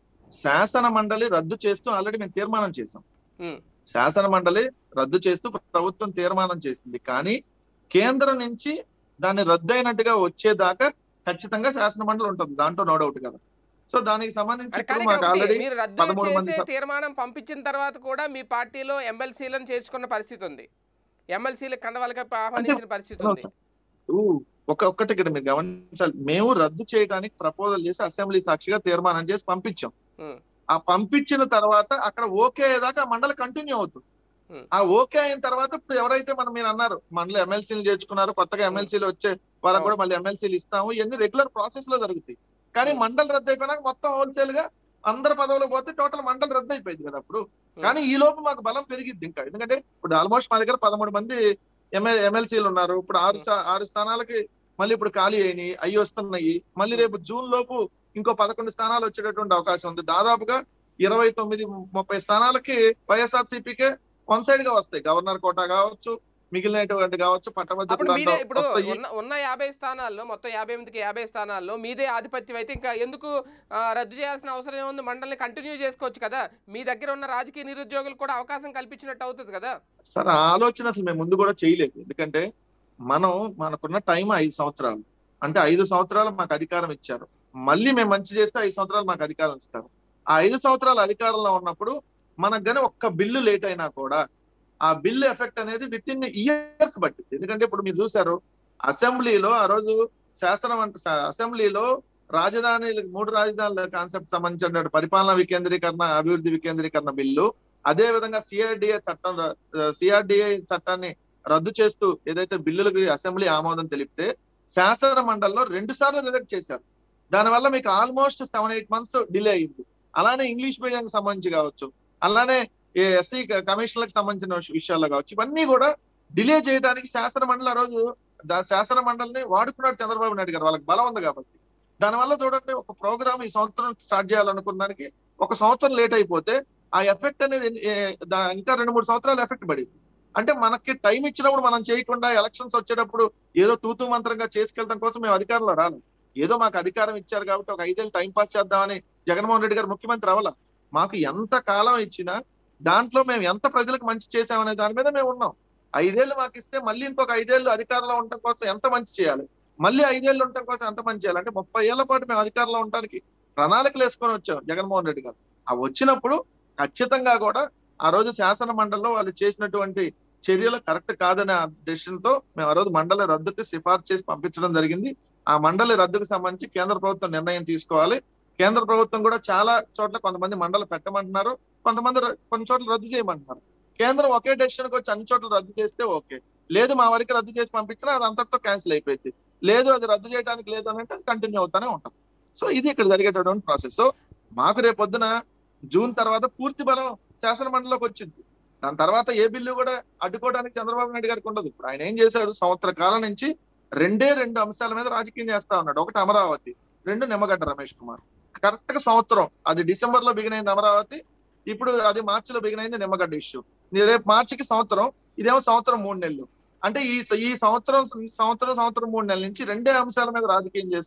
శాసన మండలి రద్దు చేస్తూ ఆల్రెడీ మేము తీర్మానం చేసాం ఉమ్, శాసన మండలి రద్దు చేస్తూ ప్రభుత్వం తీర్మానం చేసింది కానీ కేంద్రం నుంచి దాన్ని రద్దు అయినట్టుగా వచ్చేదాకా ఖచ్చితంగా శాసన మండలి ఉంటుంది దాంట్లో నో డౌట్ కదా సో దానికి సంబంధించి మరి ఇప్పుడు కానీ మాకు ఇక్కడ ఒకటి, ఆల్రెడీ మీరు రద్దు పదమూడు మంది చేసే సభ- తీర్మానం పంపించిన తర్వాత కూడా మీ పార్టీలో ఎమ్మెల్సీలను చేర్చుకున్న పరిస్థితి ఉంది ఎమ్మెల్సీలు కండవాళ్ళకి ఆహ్వానించిన పరిస్థితి ఉంది ఊ, ఒక ఒక్కటి ఇక్కడ మీరు గమనించాలి మేము రద్దు చేయడానికి ప్రపోజల్ చేసి అసెంబ్లీ సాక్షిగా తీర్మానం చేసి పంపించాం ఉమ్, ఆ పంపించిన తర్వాత అక్కడ ఓకే అయ్యేదాకా ఆ మండలి కంటిన్యూ అవుతుంది Hmm. ఆ ఓకే అయిన తర్వాత ఇప్పుడు ఎవరైతే మనం మీరు అన్నారు మండలి ఎమ్మెల్సీలు చేర్చుకున్నారు కొత్తగా ఎమ్మెల్సీలు వచ్చే వాళ్ళకి కూడా మళ్ళీ ఎమ్మెల్సీలు ఇస్తాము ఇవన్నీ రెగ్యులర్ ప్రాసెస్ లో జరుగుతాయి కానీ Hmm. మండలి రద్దు అయిపోయినాక మొత్తం హోల్సేల్ గా అందరి పదవులు పోతే టోటల్ మండలి రద్దు అయిపోయింది కదా అప్పుడు కానీ ఈ లోపు మాకు బలం పెరిగిద్ది ఇంకా ఎందుకంటే ఇప్పుడు ఆల్మోస్ట్ మా దగ్గర పదమూడు మంది ఎంఎ ఎమ్మెల్సీలు ఉన్నారు ఇప్పుడు ఆరు స్థా- ఆరు స్థానాలకి మళ్ళీ ఇప్పుడు ఖాళీ అయినాయి అవి వస్తున్నాయి మళ్ళీ రేపు జూన్ లోపు ఇంకో పదకొండు స్థానాలు వచ్చేటటువంటి అవకాశం ఉంది దాదాపుగా ఇరవై తొమ్మిది ముప్పై స్థానాలకి వైఎస్ఆర్ సిపికే వన్ సైడ్ గా వస్తాయి గవర్నర్ కోటా కావచ్చు మిగిలినటువంటి కావచ్చు అప్పుడు పట్టభద్రులు మీదే ఇప్పుడు వస్తాయి ఉన్న ఉన్న యాభై స్థానాల్లో మొత్తం యాభై ఎనిమిదికి యాభై స్థానాల్లో మీదే ఆధిపత్యం అయితే ఇంకా ఎందుకు ఆ, రద్దు చేయాల్సిన అవసరం ఏముంది మండలిని కంటిన్యూ చేసుకోవచ్చు కదా మీ దగ్గర ఉన్న రాజకీయ నిరుద్యోగులు కూడా అవకాశం కల్పించినట్టు అవుతుంది కదా సార్ ఆ ఆలోచన అసలు మేము ముందు కూడా చేయలేదు ఎందుకంటే మనం మనకున్న టైం ఐదు సంవత్సరాలు అంటే ఐదు సంవత్సరాలు మాకు అధికారం ఇచ్చారు మళ్ళీ మేము మంచి చేస్తే ఐదు సంవత్సరాలు మాకు అధికారం ఇస్తారు ఆ ఐదు సంవత్సరాలు అధికారంలో ఉన్నప్పుడు మనకు గానీ ఒక్క బిల్లు లేట్ అయినా కూడా ఆ బిల్లు ఎఫెక్ట్ అనేది విత్ ఇన్ ఇయర్స్ బట్టి ఎందుకంటే ఇప్పుడు మీరు చూసారు అసెంబ్లీలో ఆ రోజు శాసనం అంటే స- అసెంబ్లీలో రాజధాని మూడు రాజధానుల కాన్సెప్ట్ సంబంధించిన పరిపాలనా వికేంద్రీకరణ అభివృద్ధి వికేంద్రీకరణ బిల్లు అదే విధంగా సిఆర్డిఏ చట్టం సిఆర్డిఏ చట్టాన్ని రద్దు చేస్తూ ఏదైతే బిల్లులకు అసెంబ్లీ ఆమోదం తెలిపితే శాసన మండలిలో రెండు సార్లు రిజెక్ట్ చేశారు దానివల్ల మీకు almost seven eight months delay అయింది అలానే ఇంగ్లీష్ మీడియం సంబంధించి కావచ్చు అలానే ఎస్సీ కమిషన్లకు సంబంధించిన విష- విషయాల్లో కావచ్చు ఇవన్నీ కూడా డిలే చేయడానికి శాసన మండలి ఆ రోజు దా- శాసన మండలిని వాడుకున్నాడు చంద్రబాబు నాయుడు గారు వాళ్ళకి బలం ఉంది కాబట్టి దానివల్ల చూడండి ఒక ప్రోగ్రామ్ ఈ సంవత్సరం స్టార్ట్ చేయాలనుకున్న దానికి ఒక సంవత్సరం లేట్ అయిపోతే ఆ ఎఫెక్ట్ అనేది ఏ, దా- ఇంకా రెండు మూడు సంవత్సరాలు ఎఫెక్ట్ పడింది అంటే మనకి టైం ఇచ్చినప్పుడు మనం చేయకుండా ఎలక్షన్స్ వచ్చేటప్పుడు ఏదో తూతూ మంత్రంగా చేసుకెళ్ళడం కోసం మేము అధికారంలో రాలేదు ఏదో మాకు అధికారం ఇచ్చారు కాబట్టి ఒక ఐదేళ్ళు టైం పాస్ చేద్దామని జగన్మోహన్ రెడ్డి గారు ముఖ్యమంత్రి అవ్వాల మాకు ఎంత కాలం ఇచ్చినా దాంట్లో మేము ఎంత ప్రజలకు మంచి చేసామనే దాని మీద మేము ఉన్నాం ఐదేళ్లు మాకు ఇస్తే మళ్ళీ ఇంకొక ఐదేళ్లు అధికారంలో ఉండటం కోసం ఎంత మంచి చేయాలి మళ్ళీ ఐదేళ్లు ఉండటం కోసం ఎంత మంచి చేయాలి అంటే ముప్పై ఏళ్ల పాటు మేము అధికారంలో ఉండడానికి ప్రణాళికలు వేసుకొని వచ్చాం జగన్మోహన్ రెడ్డి గారు ఆ వచ్చినప్పుడు ఖచ్చితంగా కూడా ఆ రోజు శాసన మండలిలో వాళ్ళు చేసినటువంటి చర్యలు కరెక్ట్ కాదనే డెసిషన్ తో మేము ఆ రోజు మండలి రద్దుకి సిఫార్సు చేసి పంపించడం జరిగింది ఆ మండలి రద్దుకు సంబంధించి కేంద్ర ప్రభుత్వం నిర్ణయం తీసుకోవాలి కేంద్ర ప్రభుత్వం కూడా చాలా చోట్ల కొంతమంది మండలి పెట్టమంటున్నారు కొంతమంది ర- కొన్ని చోట్ల రద్దు చేయమంటున్నారు కేంద్రం ఒకే డెసిషన్ కి వచ్చి అన్ని చోట్ల రద్దు చేస్తే ఓకే లేదు మా వరకు రద్దు చేసి పంపించినా అది అంతటితో క్యాన్సిల్ అయిపోయింది లేదు అది రద్దు చేయడానికి లేదు అని అంటే అది కంటిన్యూ అవుతానే ఉంటుంది సో ఇది ఇక్కడ జరిగేటటువంటి ప్రాసెస్ సో మాకు రేపు పొద్దున జూన్ తర్వాత పూర్తి బలం శాసన మండలిలోకి వచ్చింది దాని తర్వాత ఏ బిల్లు కూడా అడ్డుకోవడానికి చంద్రబాబు నాయుడు గారికి ఉండదు ఇప్పుడు ఆయన ఏం చేశాడు సంవత్సర కాలం నుంచి రెండే రెండు అంశాల మీద రాజకీయం చేస్తా ఉన్నాడు ఒకటి అమరావతి రెండు నిమ్మగడ్డ రమేష్ కుమార్ కరెక్ట్ గా సంవత్సరం అది డిసెంబర్ లో బిగినైంది అమరావతి ఇప్పుడు అది మార్చిలో బిగినైంది నిమ్మగడ్డ ఇష్యూ రేపు మార్చికి సంవత్సరం ఇదేమో సంవత్సరం మూడు నెలలు అంటే ఈ ఈ సంవత్సరం సంవత్సరం సంవత్సరం మూడు నెలల నుంచి రెండే అంశాల మీద రాజకీయం చేస్తూ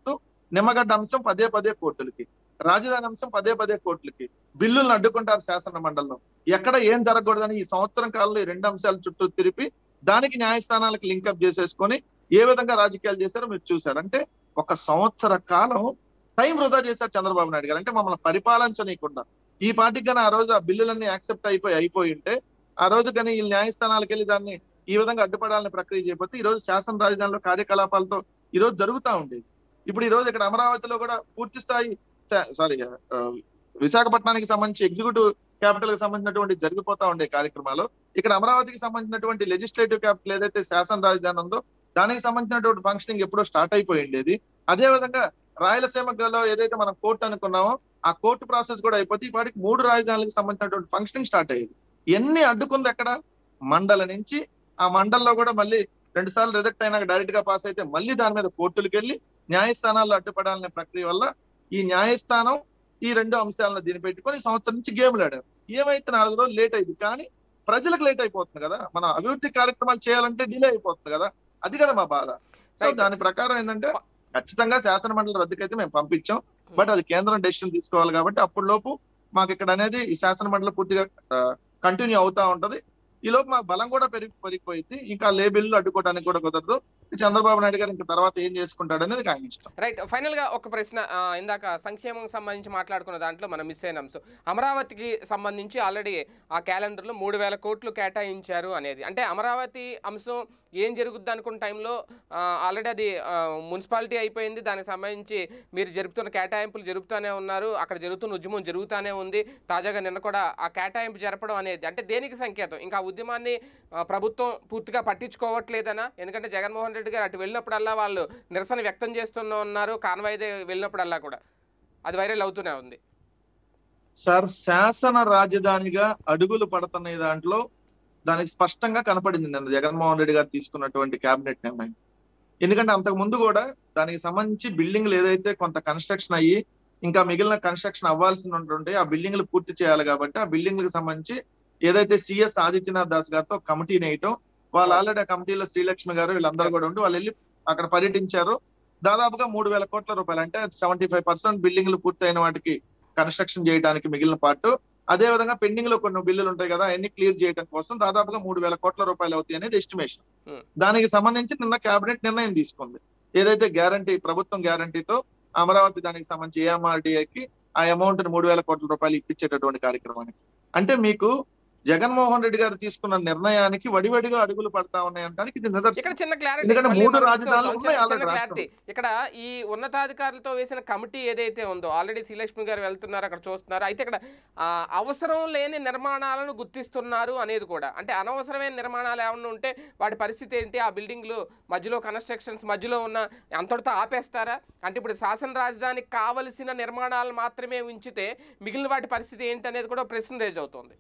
నిమ్మగడ్డ అంశం పదే పదే కోర్టులకి రాజధాని అంశం పదే పదే కోర్టులకి బిల్లులను అడ్డుకుంటారు శాసన మండలిలో ఎక్కడ ఏం జరగకూడదని ఈ సంవత్సరం కాలంలో ఈ రెండు అంశాల చుట్టూ తిరిపి దానికి న్యాయస్థానాలకు లింకప్ చేసేసుకొని ఏ విధంగా రాజకీయాలు చేశారో మీరు చూసారు అంటే ఒక సంవత్సర కాలం టైం వృధా చేశారు చంద్రబాబు నాయుడు గారు అంటే మమ్మల్ని పరిపాలించనీయకుండా ఈ పార్టీకి కానీ ఆ రోజు ఆ బిల్లులన్నీ యాక్సెప్ట్ అయిపోయి అయిపోయి ఉంటే ఆ రోజు కానీ ఈ న్యాయస్థానాలకు వెళ్ళి దాన్ని ఈ విధంగా అడ్డుపడాలని ప్రక్రియ చేయకపోతే ఈ రోజు శాసన రాజధానిలో కార్యకలాపాలతో ఈ రోజు జరుగుతా ఉండేది ఇప్పుడు ఈ రోజు ఇక్కడ అమరావతిలో కూడా పూర్తి స్థాయి సారీ విశాఖపట్నానికి సంబంధించి ఎగ్జిక్యూటివ్ క్యాపిటల్ కి సంబంధించినటువంటి జరిగిపోతా ఉండే కార్యక్రమాలు ఇక్కడ అమరావతికి సంబంధించినటువంటి లెజిస్లేటివ్ క్యాపిటల్ ఏదైతే శాసన రాజధాని ఉందో దానికి సంబంధించినటువంటి ఫంక్షనింగ్ ఎప్పుడో స్టార్ట్ అయిపోయి ఉండేది అదే విధంగా రాయలసీమలో ఏదైతే మనం కోర్టు అనుకున్నామో ఆ కోర్టు ప్రాసెస్ కూడా అయిపోతే ఈ పాటికి మూడు రాజధానులకు సంబంధించినటువంటి ఫంక్షనింగ్ స్టార్ట్ అయ్యేది ఎన్ని అడ్డుకుంది ఎక్కడ మండల నుంచి ఆ మండల్లో కూడా మళ్ళీ రెండు సార్లు రిజెక్ట్ అయినాక డైరెక్ట్ గా పాస్ అయితే మళ్ళీ దాని మీద కోర్టులకు వెళ్ళి న్యాయస్థానాల్లో అడ్డుపడాలనే ప్రక్రియ వల్ల ఈ న్యాయస్థానం ఈ రెండు అంశాలను దీన్ని పెట్టుకొని ఈ సంవత్సరం నుంచి గేమ్లు ఆడారు ఏమైతే నాలుగు రోజులు లేట్ అయింది కానీ ప్రజలకు లేట్ అయిపోతుంది కదా మన అభివృద్ధి కార్యక్రమాలు చేయాలంటే డిలే అయిపోతుంది కదా అది కదా మా బాధ సో Right. దాని ప్రకారం ఏంటంటే ఖచ్చితంగా శాసన మండలి రద్దుకైతే మేము పంపించాం బట్ అది కేంద్రం డెసిషన్ తీసుకోవాలి కాబట్టి అప్పుడు లోపు మాకు ఇక్కడ అనేది ఈ శాసన మండలి పూర్తిగా కంటిన్యూ అవుతా ఉంటది ఈ లోపు మాకు బలం కూడా పెరిగి పెరిగిపోయింది ఇంకా లేబిల్లు అడ్డుకోవడానికి కూడా కుదరదు చంద్రబాబు నాయుడు గారు ఇంకా తర్వాత ఏం చేసుకుంటాడు అనేది ఆయన ఇష్టం రైట్ ఫైనల్ గా ఒక ప్రశ్న ఆ, ఇందాక సంక్షేమం సంబంధించి మాట్లాడుకున్న దాంట్లో మనం మిస్ అయిన అంశం అమరావతికి సంబంధించి ఆల్రెడీ ఆ క్యాలెండర్లో మూడు వేల కోట్లు కేటాయించారు అనేది అంటే అమరావతి అంశం ఏం జరుగుద్ది అనుకున్న టైంలో ఆల్రెడీ అది ఆ, మున్సిపాలిటీ అయిపోయింది దానికి సంబంధించి మీరు జరుపుతున్న కేటాయింపులు జరుపుతూనే ఉన్నారు అక్కడ జరుగుతున్న ఉద్యమం జరుగుతూనే ఉంది తాజాగా నిన్న కూడా ఆ కేటాయింపు జరపడం అనేది అంటే దేనికి సంకేతం ఇంకా ఆ ఉద్యమాన్ని ఆ, ప్రభుత్వం పూర్తిగా పట్టించుకోవట్లేదనా ఎందుకంటే జగన్మోహన్ రెడ్డి గారు అటు వెళ్ళినప్పుడల్లా వాళ్ళు నిరసన వ్యక్తం చేస్తూనే ఉన్నారు కాన్వాయిదే వెళ్ళినప్పుడల్లా కూడా అది వైరల్ అవుతూనే ఉంది సార్ శాసన రాజధానిగా అడుగులు పడుతున్న దాంట్లో దానికి స్పష్టంగా కనపడింది నిన్న జగన్మోహన్ రెడ్డి గారు తీసుకున్నటువంటి కేబినెట్ నిర్ణయం ఎందుకంటే అంతకు ముందు కూడా దానికి సంబంధించి బిల్డింగ్లు ఏదైతే కొంత కన్స్ట్రక్షన్ అయ్యి ఇంకా మిగిలిన కన్స్ట్రక్షన్ అవ్వాల్సి ఉంటుంటే ఆ బిల్డింగ్లు పూర్తి చేయాలి కాబట్టి ఆ బిల్డింగ్లకు సంబంధించి ఏదైతే సిఎస్ ఆదిత్యనాథ్ దాస్ గారితో కమిటీ వేయటం వాళ్ళు ఆల్రెడీ ఆ కమిటీలో శ్రీలక్ష్మి గారు వీళ్ళందరూ కూడా ఉండి వాళ్ళు వెళ్ళి అక్కడ పర్యటించారు దాదాపుగా మూడు వేల కోట్ల రూపాయలు అంటే సెవెంటీ ఫైవ్ పర్సెంట్ బిల్డింగ్లు పూర్తయిన వాటికి కన్స్ట్రక్షన్ చేయడానికి మిగిలిన పార్ట్ అదే విధంగా పెండింగ్ లో కొన్ని బిల్లులు ఉంటాయి కదా అన్ని క్లియర్ చేయడం కోసం దాదాపుగా మూడు వేల కోట్ల రూపాయలు అవుతాయి అనేది ఎస్టిమేషన్ Hmm. దానికి సంబంధించి నిన్న కేబినెట్ నిర్ణయం తీసుకుంది ఏదైతే గ్యారంటీ ప్రభుత్వం గ్యారంటీతో అమరావతి దానికి సంబంధించి ఏఎంఆర్డీఏకి ఆ అమౌంట్ మూడు వేల కోట్ల రూపాయలు ఇప్పించేటటువంటి కార్యక్రమానికి అంటే మీకు జగన్మోహన్ రెడ్డి గారు తీసుకున్న నిర్ణయానికి వడివడిగా అడుగులు పడతా ఉన్నాయంటానికి ఇది ఇక్కడ నిదర్శనం చిన్న క్లారిటీ ఎందుకంటే మళ్ళీ మూడు మనం రాజధానులు చూస్తాం. ఉన్నాయి చిన్న- ఆల్రెడీ చిన్న రాష్ట్రంలో. క్లారిటీ ఇక్కడ ఈ ఉన్నతాధికారులతో వేసిన కమిటీ ఏదైతే ఉందో ఆల్రెడీ శ్రీలక్ష్మి గారు వెళ్తున్నారు అక్కడ చూస్తున్నారు అయితే ఇక్కడ ఆ, అవసరం లేని నిర్మాణాలను గుర్తిస్తున్నారు అనేది కూడా అంటే అనవసరమైన నిర్మాణాలు ఏమన్నా ఉంటే వాటి పరిస్థితి ఏంటి ఆ బిల్డింగ్లు మధ్యలో కన్స్ట్రక్షన్స్ మధ్యలో ఉన్న అంతటితో ఆపేస్తారా అంటే ఇప్పుడు శాసన రాజధానికి కావలసిన నిర్మాణాలు మాత్రమే ఉంచితే మిగిలిన వాటి పరిస్థితి ఏంటి అనేది కూడా ప్రశ్న రేజ్ అవుతుంది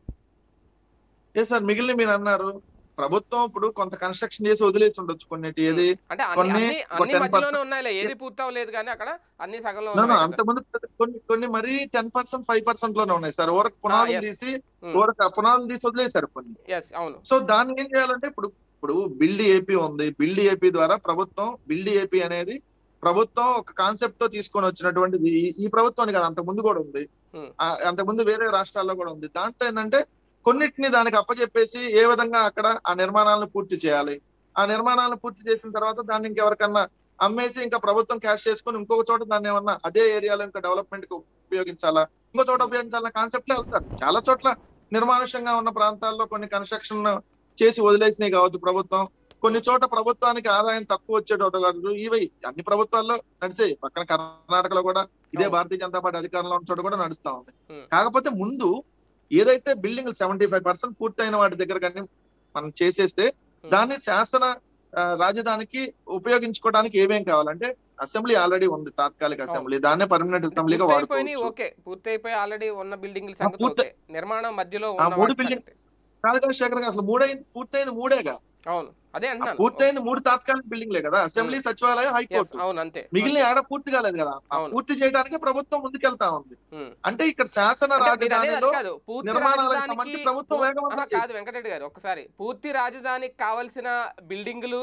ఏ సార్ మిగిలిన మీరు అన్నారు ప్రభుత్వం ఇప్పుడు కొంత కన్స్ట్రక్షన్ చేసి వదిలేసి ఉండొచ్చు కొన్నిటి ఏది అంటే అన్ని కొన్ని- అన్ని ఒక అన్ని 10% మధ్యలోనే ఉన్నాయిలే ఏది పూర్తి అవ్వలేదు కానీ అక్కడ అన్ని సగంలో No, no, ఉన్నాయి కదా. అంతకుముందు కొన్ని కొన్ని మరీ టెన్ పర్సెంట్ ఫైవ్ పర్సెంట్ లోనే ఉన్నాయి సార్ ఊరకు పునాదులు yes. తీసి Hmm. ఊరకు పునాదులు తీసి వదిలేశారు కొన్ని ఎస్ అవును సో దాన్ని ఏం చేయాలంటే ఇప్పుడు ఇప్పుడు బిల్డ్ ఏపీ ఉంది బిల్డ్ ఏపీ ద్వారా ప్రభుత్వం బిల్డ్ ఏపీ అనేది ప్రభుత్వం ఒక కాన్సెప్ట్ తో తీసుకొని వచ్చినటువంటిది ఈ- ఈ ప్రభుత్వానికి కదా అంతకు ముందు కూడా ఉంది Hmm. ఆ- అంతకుముందు వేరే రాష్ట్రాల్లో కూడా ఉంది దాంట్లో ఏంటంటే కొన్నిటిని దానికి అప్పచెప్పేసి ఏ విధంగా అక్కడ ఆ నిర్మాణాలను పూర్తి చేయాలి ఆ నిర్మాణాలను పూర్తి చేసిన తర్వాత దాన్ని ఇంకెవరికన్నా అమ్మేసి ఇంకా ప్రభుత్వం క్యాష్ చేసుకొని ఇంకొక చోట దాన్ని ఏమన్నా అదే ఏరియాలో ఇంకా డెవలప్మెంట్ కి ఉపయోగించాలా ఇంకో చోట ఉపయోగించాలన్న కాన్సెప్ట్ వెళ్తారు చాలా చోట్ల నిర్మానుష్యంగా ఉన్న ప్రాంతాల్లో కొన్ని కన్స్ట్రక్షన్ చేసి వదిలేసినాయి కావచ్చు ప్రభుత్వం కొన్ని చోట ప్రభుత్వానికి ఆదాయం తక్కువ వచ్చేటోట కాదు ఇవి అన్ని ప్రభుత్వాల్లో నడిచాయి పక్కన కర్ణాటకలో కూడా ఇదే అవును. భారతీయ జనతా పార్టీ అధికారంలో ఉన్న చోట కూడా నడుస్తా ఉంది Hmm. కాకపోతే ముందు ఏదైతే బిల్డింగ్ సెవెంటీ ఫైవ్ పర్సెంట్ పూర్తయిన వాటి దగ్గర కానీ మనం చేసేస్తే దాన్ని శాసన ఆ, రాజధానికి ఉపయోగించుకోవడానికి ఏమేం కావాలంటే అసెంబ్లీ ఆల్రెడీ ఉంది తాత్కాలిక అసెంబ్లీ దాన్నే పర్మనెంట్ అసెంబ్లీగా పూర్తయిపోయినాయి వాడుకోవచ్చు ఓకే పూర్తి అయిపోయి ఆల్రెడీ ఉన్న బిల్డింగ్ల సంగతి పూర్తి- ఓకే నిర్మాణం మధ్యలో ఆ ఉన్న మూడు వాటి building- సంగతి. కాదు కదా శేఖర్ గారు, అసలు మూడైంది పూర్తయింది మూడేగా అవును అదే ఆ అంటున్నాను పూర్తయింది మూడు తాత్కాలిక బిల్డింగ్లే కదా అసెంబ్లీ సచివాలయం Yes, హైకోర్టు అవును అంతే మిగిలిన ఆడ పూర్తి కాలేదు కదా ఆ అవును. పూర్తి చేయడానికి ప్రభుత్వం ముందుకెళ్తా ఉంది ఉమ్. అంటే ఇక్కడ శాసన అంటే మీరు అనేది అది రాజధానిలో కాదు పూర్తి నిర్మాణాలకు రాజధానికి సంబంధించి ప్రభుత్వం పూ- వేగవంతం ఆహా, కాదు వెంకటరెడ్డి గారు ఒకసారి పూర్తి రాజధానికి కావలసిన బిల్డింగులు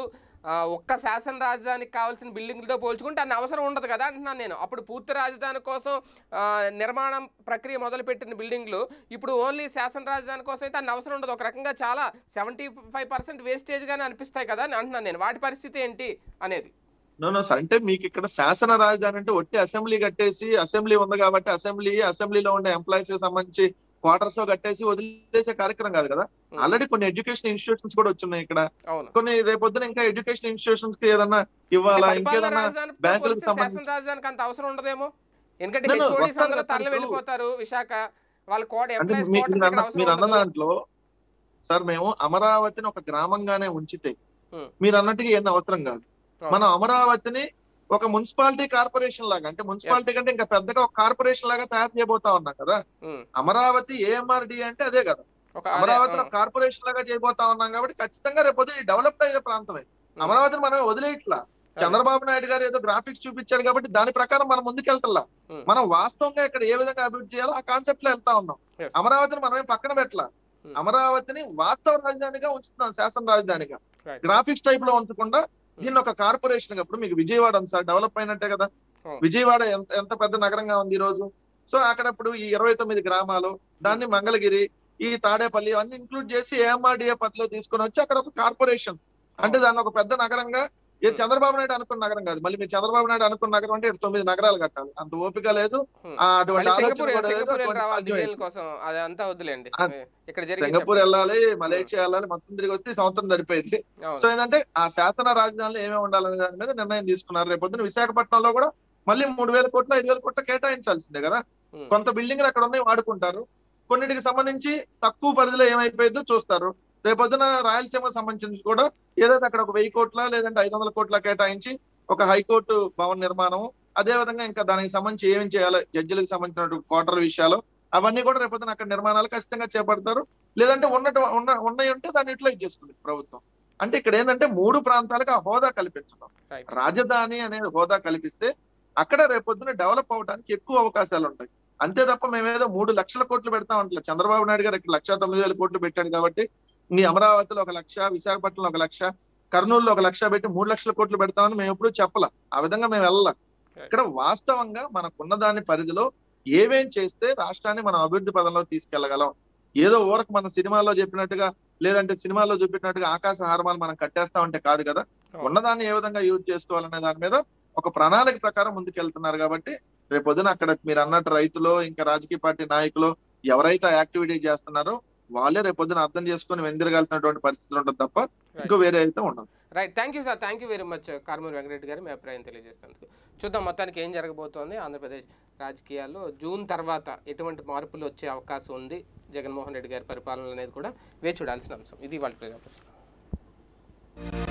ఆ, ఒక్క శాసన రాజధానికి కావాల్సిన బిల్డింగ్లతో పోల్చుకుంటే అన్ని అవసరం ఉండదు కదా అంటున్నాను నేను అప్పుడు పూర్తి రాజధాని కోసం ఆ, నిర్మాణం ప్రక్రియ మొదలుపెట్టిన బిల్డింగ్లు ఇప్పుడు ఓన్లీ శాసన రాజధాని కోసం అయితే అన్ని అవసరం ఉండదు ఒక రకంగా చాలా సెవెంటీ ఫైవ్ పర్సెంట్ వేస్టేజ్గానే అనిపిస్తాయి కదా అని అంటున్నాను నేను వాటి పరిస్థితి ఏంటి అనేది నో నో సార్ అంటే మీకు ఇక్కడ శాసన రాజధాని అంటే ఒట్టి అసెంబ్లీ కట్టేసి అసెంబ్లీ ఉంది కాబట్టి అసెంబ్లీ అసెంబ్లీలో ఉండే ఎంప్లాయీస్ కి సంబంధించి క్వార్టర్స్ లో కట్టేసి వదిలేసే కార్యక్రమం కాదు కదా Hmm. ఆల్రెడీ కొన్ని ఎడ్యుకేషన్ ఇన్స్టిట్యూషన్స్ కూడా వచ్చున్నాయి ఇక్కడ అవును కొన్ని రేపొద్దున ఇంకా ఎడ్యుకేషన్ ఇన్స్టిట్యూషన్స్ కి ఏదన్నా అంటే ఇవ్వాలా పరిపాలనా ఇంకేదన్నా రాజధానితో బ్యాంకులకు పోలిస్తే సంబంధించి శాసన రాజధానికి అంత అవసరం ఉండదేమో ఎందుకంటే No, no, హెచ్ఓడీస్ వస్తారు అందరూ కదా తరలి ఇప్పుడు. వెళ్ళిపోతారు విశాఖ వాళ్ళ కోట అంటే ఎంప్లాయీస్ మీ- కోటర్స్ మీరు ఇక్కడ అన్న అవసరం మీరు అన్న ఉండదు దాంట్లో సార్ మేము అమరావతిని ఒక గ్రామంగానే ఉంచితే Hmm. మీరు అన్నట్టుగా ఏం అవసరం కాదు అవును. మనం అమరావతిని ఒక మున్సిపాలిటీ కార్పొరేషన్ లాగా అంటే మున్సిపాలిటీ కంటే ఇంకా పెద్దగా ఒక కార్పొరేషన్ లాగా తయారు చేయబోతా ఉన్నాం కదా ఉమ్. అమరావతి ఏఎంఆర్డి అంటే అదే కదా ఒక అదే, అమరావతిని ఆ, ఒక కార్పొరేషన్ లాగా చేయబోతా ఉన్నాం కాబట్టి ఖచ్చితంగా రేపు డెవలప్డ్ అయ్యే ప్రాంతమే అమరావతిని మనం వదిలేయట్లా చంద్రబాబు నాయుడు గారు ఏదో గ్రాఫిక్స్ చూపించాడు కాబట్టి దాని ప్రకారం మనం ముందుకెళ్తల్లా Hmm. మనం వాస్తవంగా ఇక్కడ ఏ విధంగా అభివృద్ధి చేయాలో ఆ కాన్సెప్ట్ లో వెళ్తా ఉన్నాం Yes. అమరావతిని మనమే పక్కన పెట్టలా Hmm. అమరావతిని వాస్తవ రాజధానిగా ఉంచుతున్నాం శాసన రాజధానిగా Right. గ్రాఫిక్స్ టైప్ లో ఉంచకుండా దీన్ని ఒక కార్పొరేషన్ గా ఇప్పుడు మీకు విజయవాడ ఉంది సార్ డెవలప్ అయినట్టే కదా Oh. విజయవాడ ఎంత ఎంత పెద్ద నగరంగా ఉంది ఈ రోజు సో అక్కడ ఇప్పుడు ఈ ఇరవై తొమ్మిది గ్రామాలు దాన్ని మంగళగిరి ఈ తాడేపల్లి అన్ని ఇంక్లూడ్ చేసి ఏఎంఆర్డిఏ పత్లో తీసుకొని వచ్చి అక్కడ ఒక కార్పొరేషన్ అంటే దాన్ని ఒక పెద్ద నగరంగా ఇది Hmm. చంద్రబాబు నాయుడు అనుకున్న నగరం కాదు మళ్ళీ మీరు చంద్రబాబు నాయుడు అనుకున్న నగరం అంటే ఇటు తొమ్మిది నగరాలు కట్టాలి అంత ఓపిక లేదు Hmm. ఆ, అటువంటి మళ్ళీ ఆలోచన సింగపూర్ కూడా లేదు సింగపూర్ వెళ్ళి అటువంటి రావాలి సాధ్యం డిజైన్ కోసం అది అంతా వద్దులేండి ఆ, ఇక్కడ జరిగి సింగపూర్ వెళ్ళాలి మలేషియా వెళ్ళాలి మొత్తం తిరిగి వస్తే ఈ సంవత్సరం సరిపోయింది సో ఏంటంటే ఆ శాసన రాజధానిలో ఏమేమి ఉండాలనే దాని మీద నిర్ణయం తీసుకున్నారు రేపు పొద్దున విశాఖపట్నంలో కూడా మళ్ళీ మూడు వేల కోట్లు ఐదు వేల కోట్లు కేటాయించాల్సిందే కదా కొంత బిల్డింగ్లు అక్కడ ఉన్నాయి వాడుకుంటారు కొన్నిటికి సంబంధించి తక్కువ పరిధిలో ఏమైపోయిందో చూస్తారు రేపొద్దున రాయలసీమకు సంబంధించి కూడా ఏదైతే అక్కడ ఒక వెయ్యి కోట్ల లేదంటే ఐదు వందల కోట్ల కేటాయించి ఒక హైకోర్టు భవన నిర్మాణం అదే విధంగా ఇంకా దానికి సంబంధించి ఏమేం చేయాలి జడ్జిలకు సంబంధించిన క్వార్టర్ విషయాలు అవన్నీ కూడా రేపొద్దున అక్కడ నిర్మాణాలు ఖచ్చితంగా చేపడతారు లేదంటే ఉన్నట్టు ఉన్న ఉన్నాయి ఉంటే దాన్ని యూటిలైజ్ చేసుకుంది ప్రభుత్వం అంటే ఇక్కడ ఏంటంటే మూడు ప్రాంతాలకు ఆ హోదా కల్పించడం రైట్ రాజధాని అనే హోదా కల్పిస్తే అక్కడ రేపొద్దున డెవలప్ అవడానికి ఎక్కువ అవకాశాలు ఉంటాయి అంతే తప్ప మేమేదో మూడు లక్షల కోట్లు పెడతాం అంటే చంద్రబాబు నాయుడు గారు ఇక్కడ లక్ష తొమ్మిది వేల కోట్లు పెట్టాడు కాబట్టి మీ అమరావతిలో ఒక లక్ష విశాఖపట్నంలో ఒక లక్ష కర్నూలులో ఒక లక్ష పెట్టి మూడు లక్షల కోట్లు పెడతామని మేము ఎప్పుడు చెప్పాల ఆ విధంగా మేము వెళ్ళాల ఇక్కడ వాస్తవంగా మనకున్న దాని పరిధిలో ఏమేం చేస్తే రాష్ట్రాన్ని మనం అభివృద్ధి పదంలో తీసుకెళ్లగలం ఏదో ఊరకు మన సినిమాల్లో చెప్పినట్టుగా లేదంటే సినిమాల్లో చూపినట్టుగా ఆకాశ హారమాలు మనం కట్టేస్తామంటే కాదు కదా ఉన్నదాన్ని ఏ విధంగా యూజ్ చేసుకోవాలనే దాని మీద ఒక ప్రణాళిక ప్రకారం ముందుకెళ్తున్నారు కాబట్టి రేపు పొద్దున అక్కడ మీరు అన్నట్టు రైతులు ఇంకా రాజకీయ పార్టీ నాయకులు ఎవరైతే యాక్టివిటీ చేస్తున్నారో వాళ్ళే రేపు పొద్దున అర్థం చేసుకుని వెందిరగాల్సినటువంటి పరిస్థితులు ఉంటుంది తప్ప ఇంకో వేరే అయితే ఉండదు right thank you sir thank you very much Karmuri Venkatareddy గారు మీ అభిప్రాయం తెలియజేసినందుకు చూద్దాం మొత్తానికి ఏం జరగబోతోంది ఆంధ్రప్రదేశ్ రాజకీయాల్లో జూన్ తర్వాత ఎటువంటి మార్పులు వచ్చే అవకాశం ఉంది జగన్మోహన్ రెడ్డి గారి పరిపాలన అనేది కూడా వేచి చూడాల్సిన అంశం ఇది వాళ్ళ ప్రజాప్రశ్న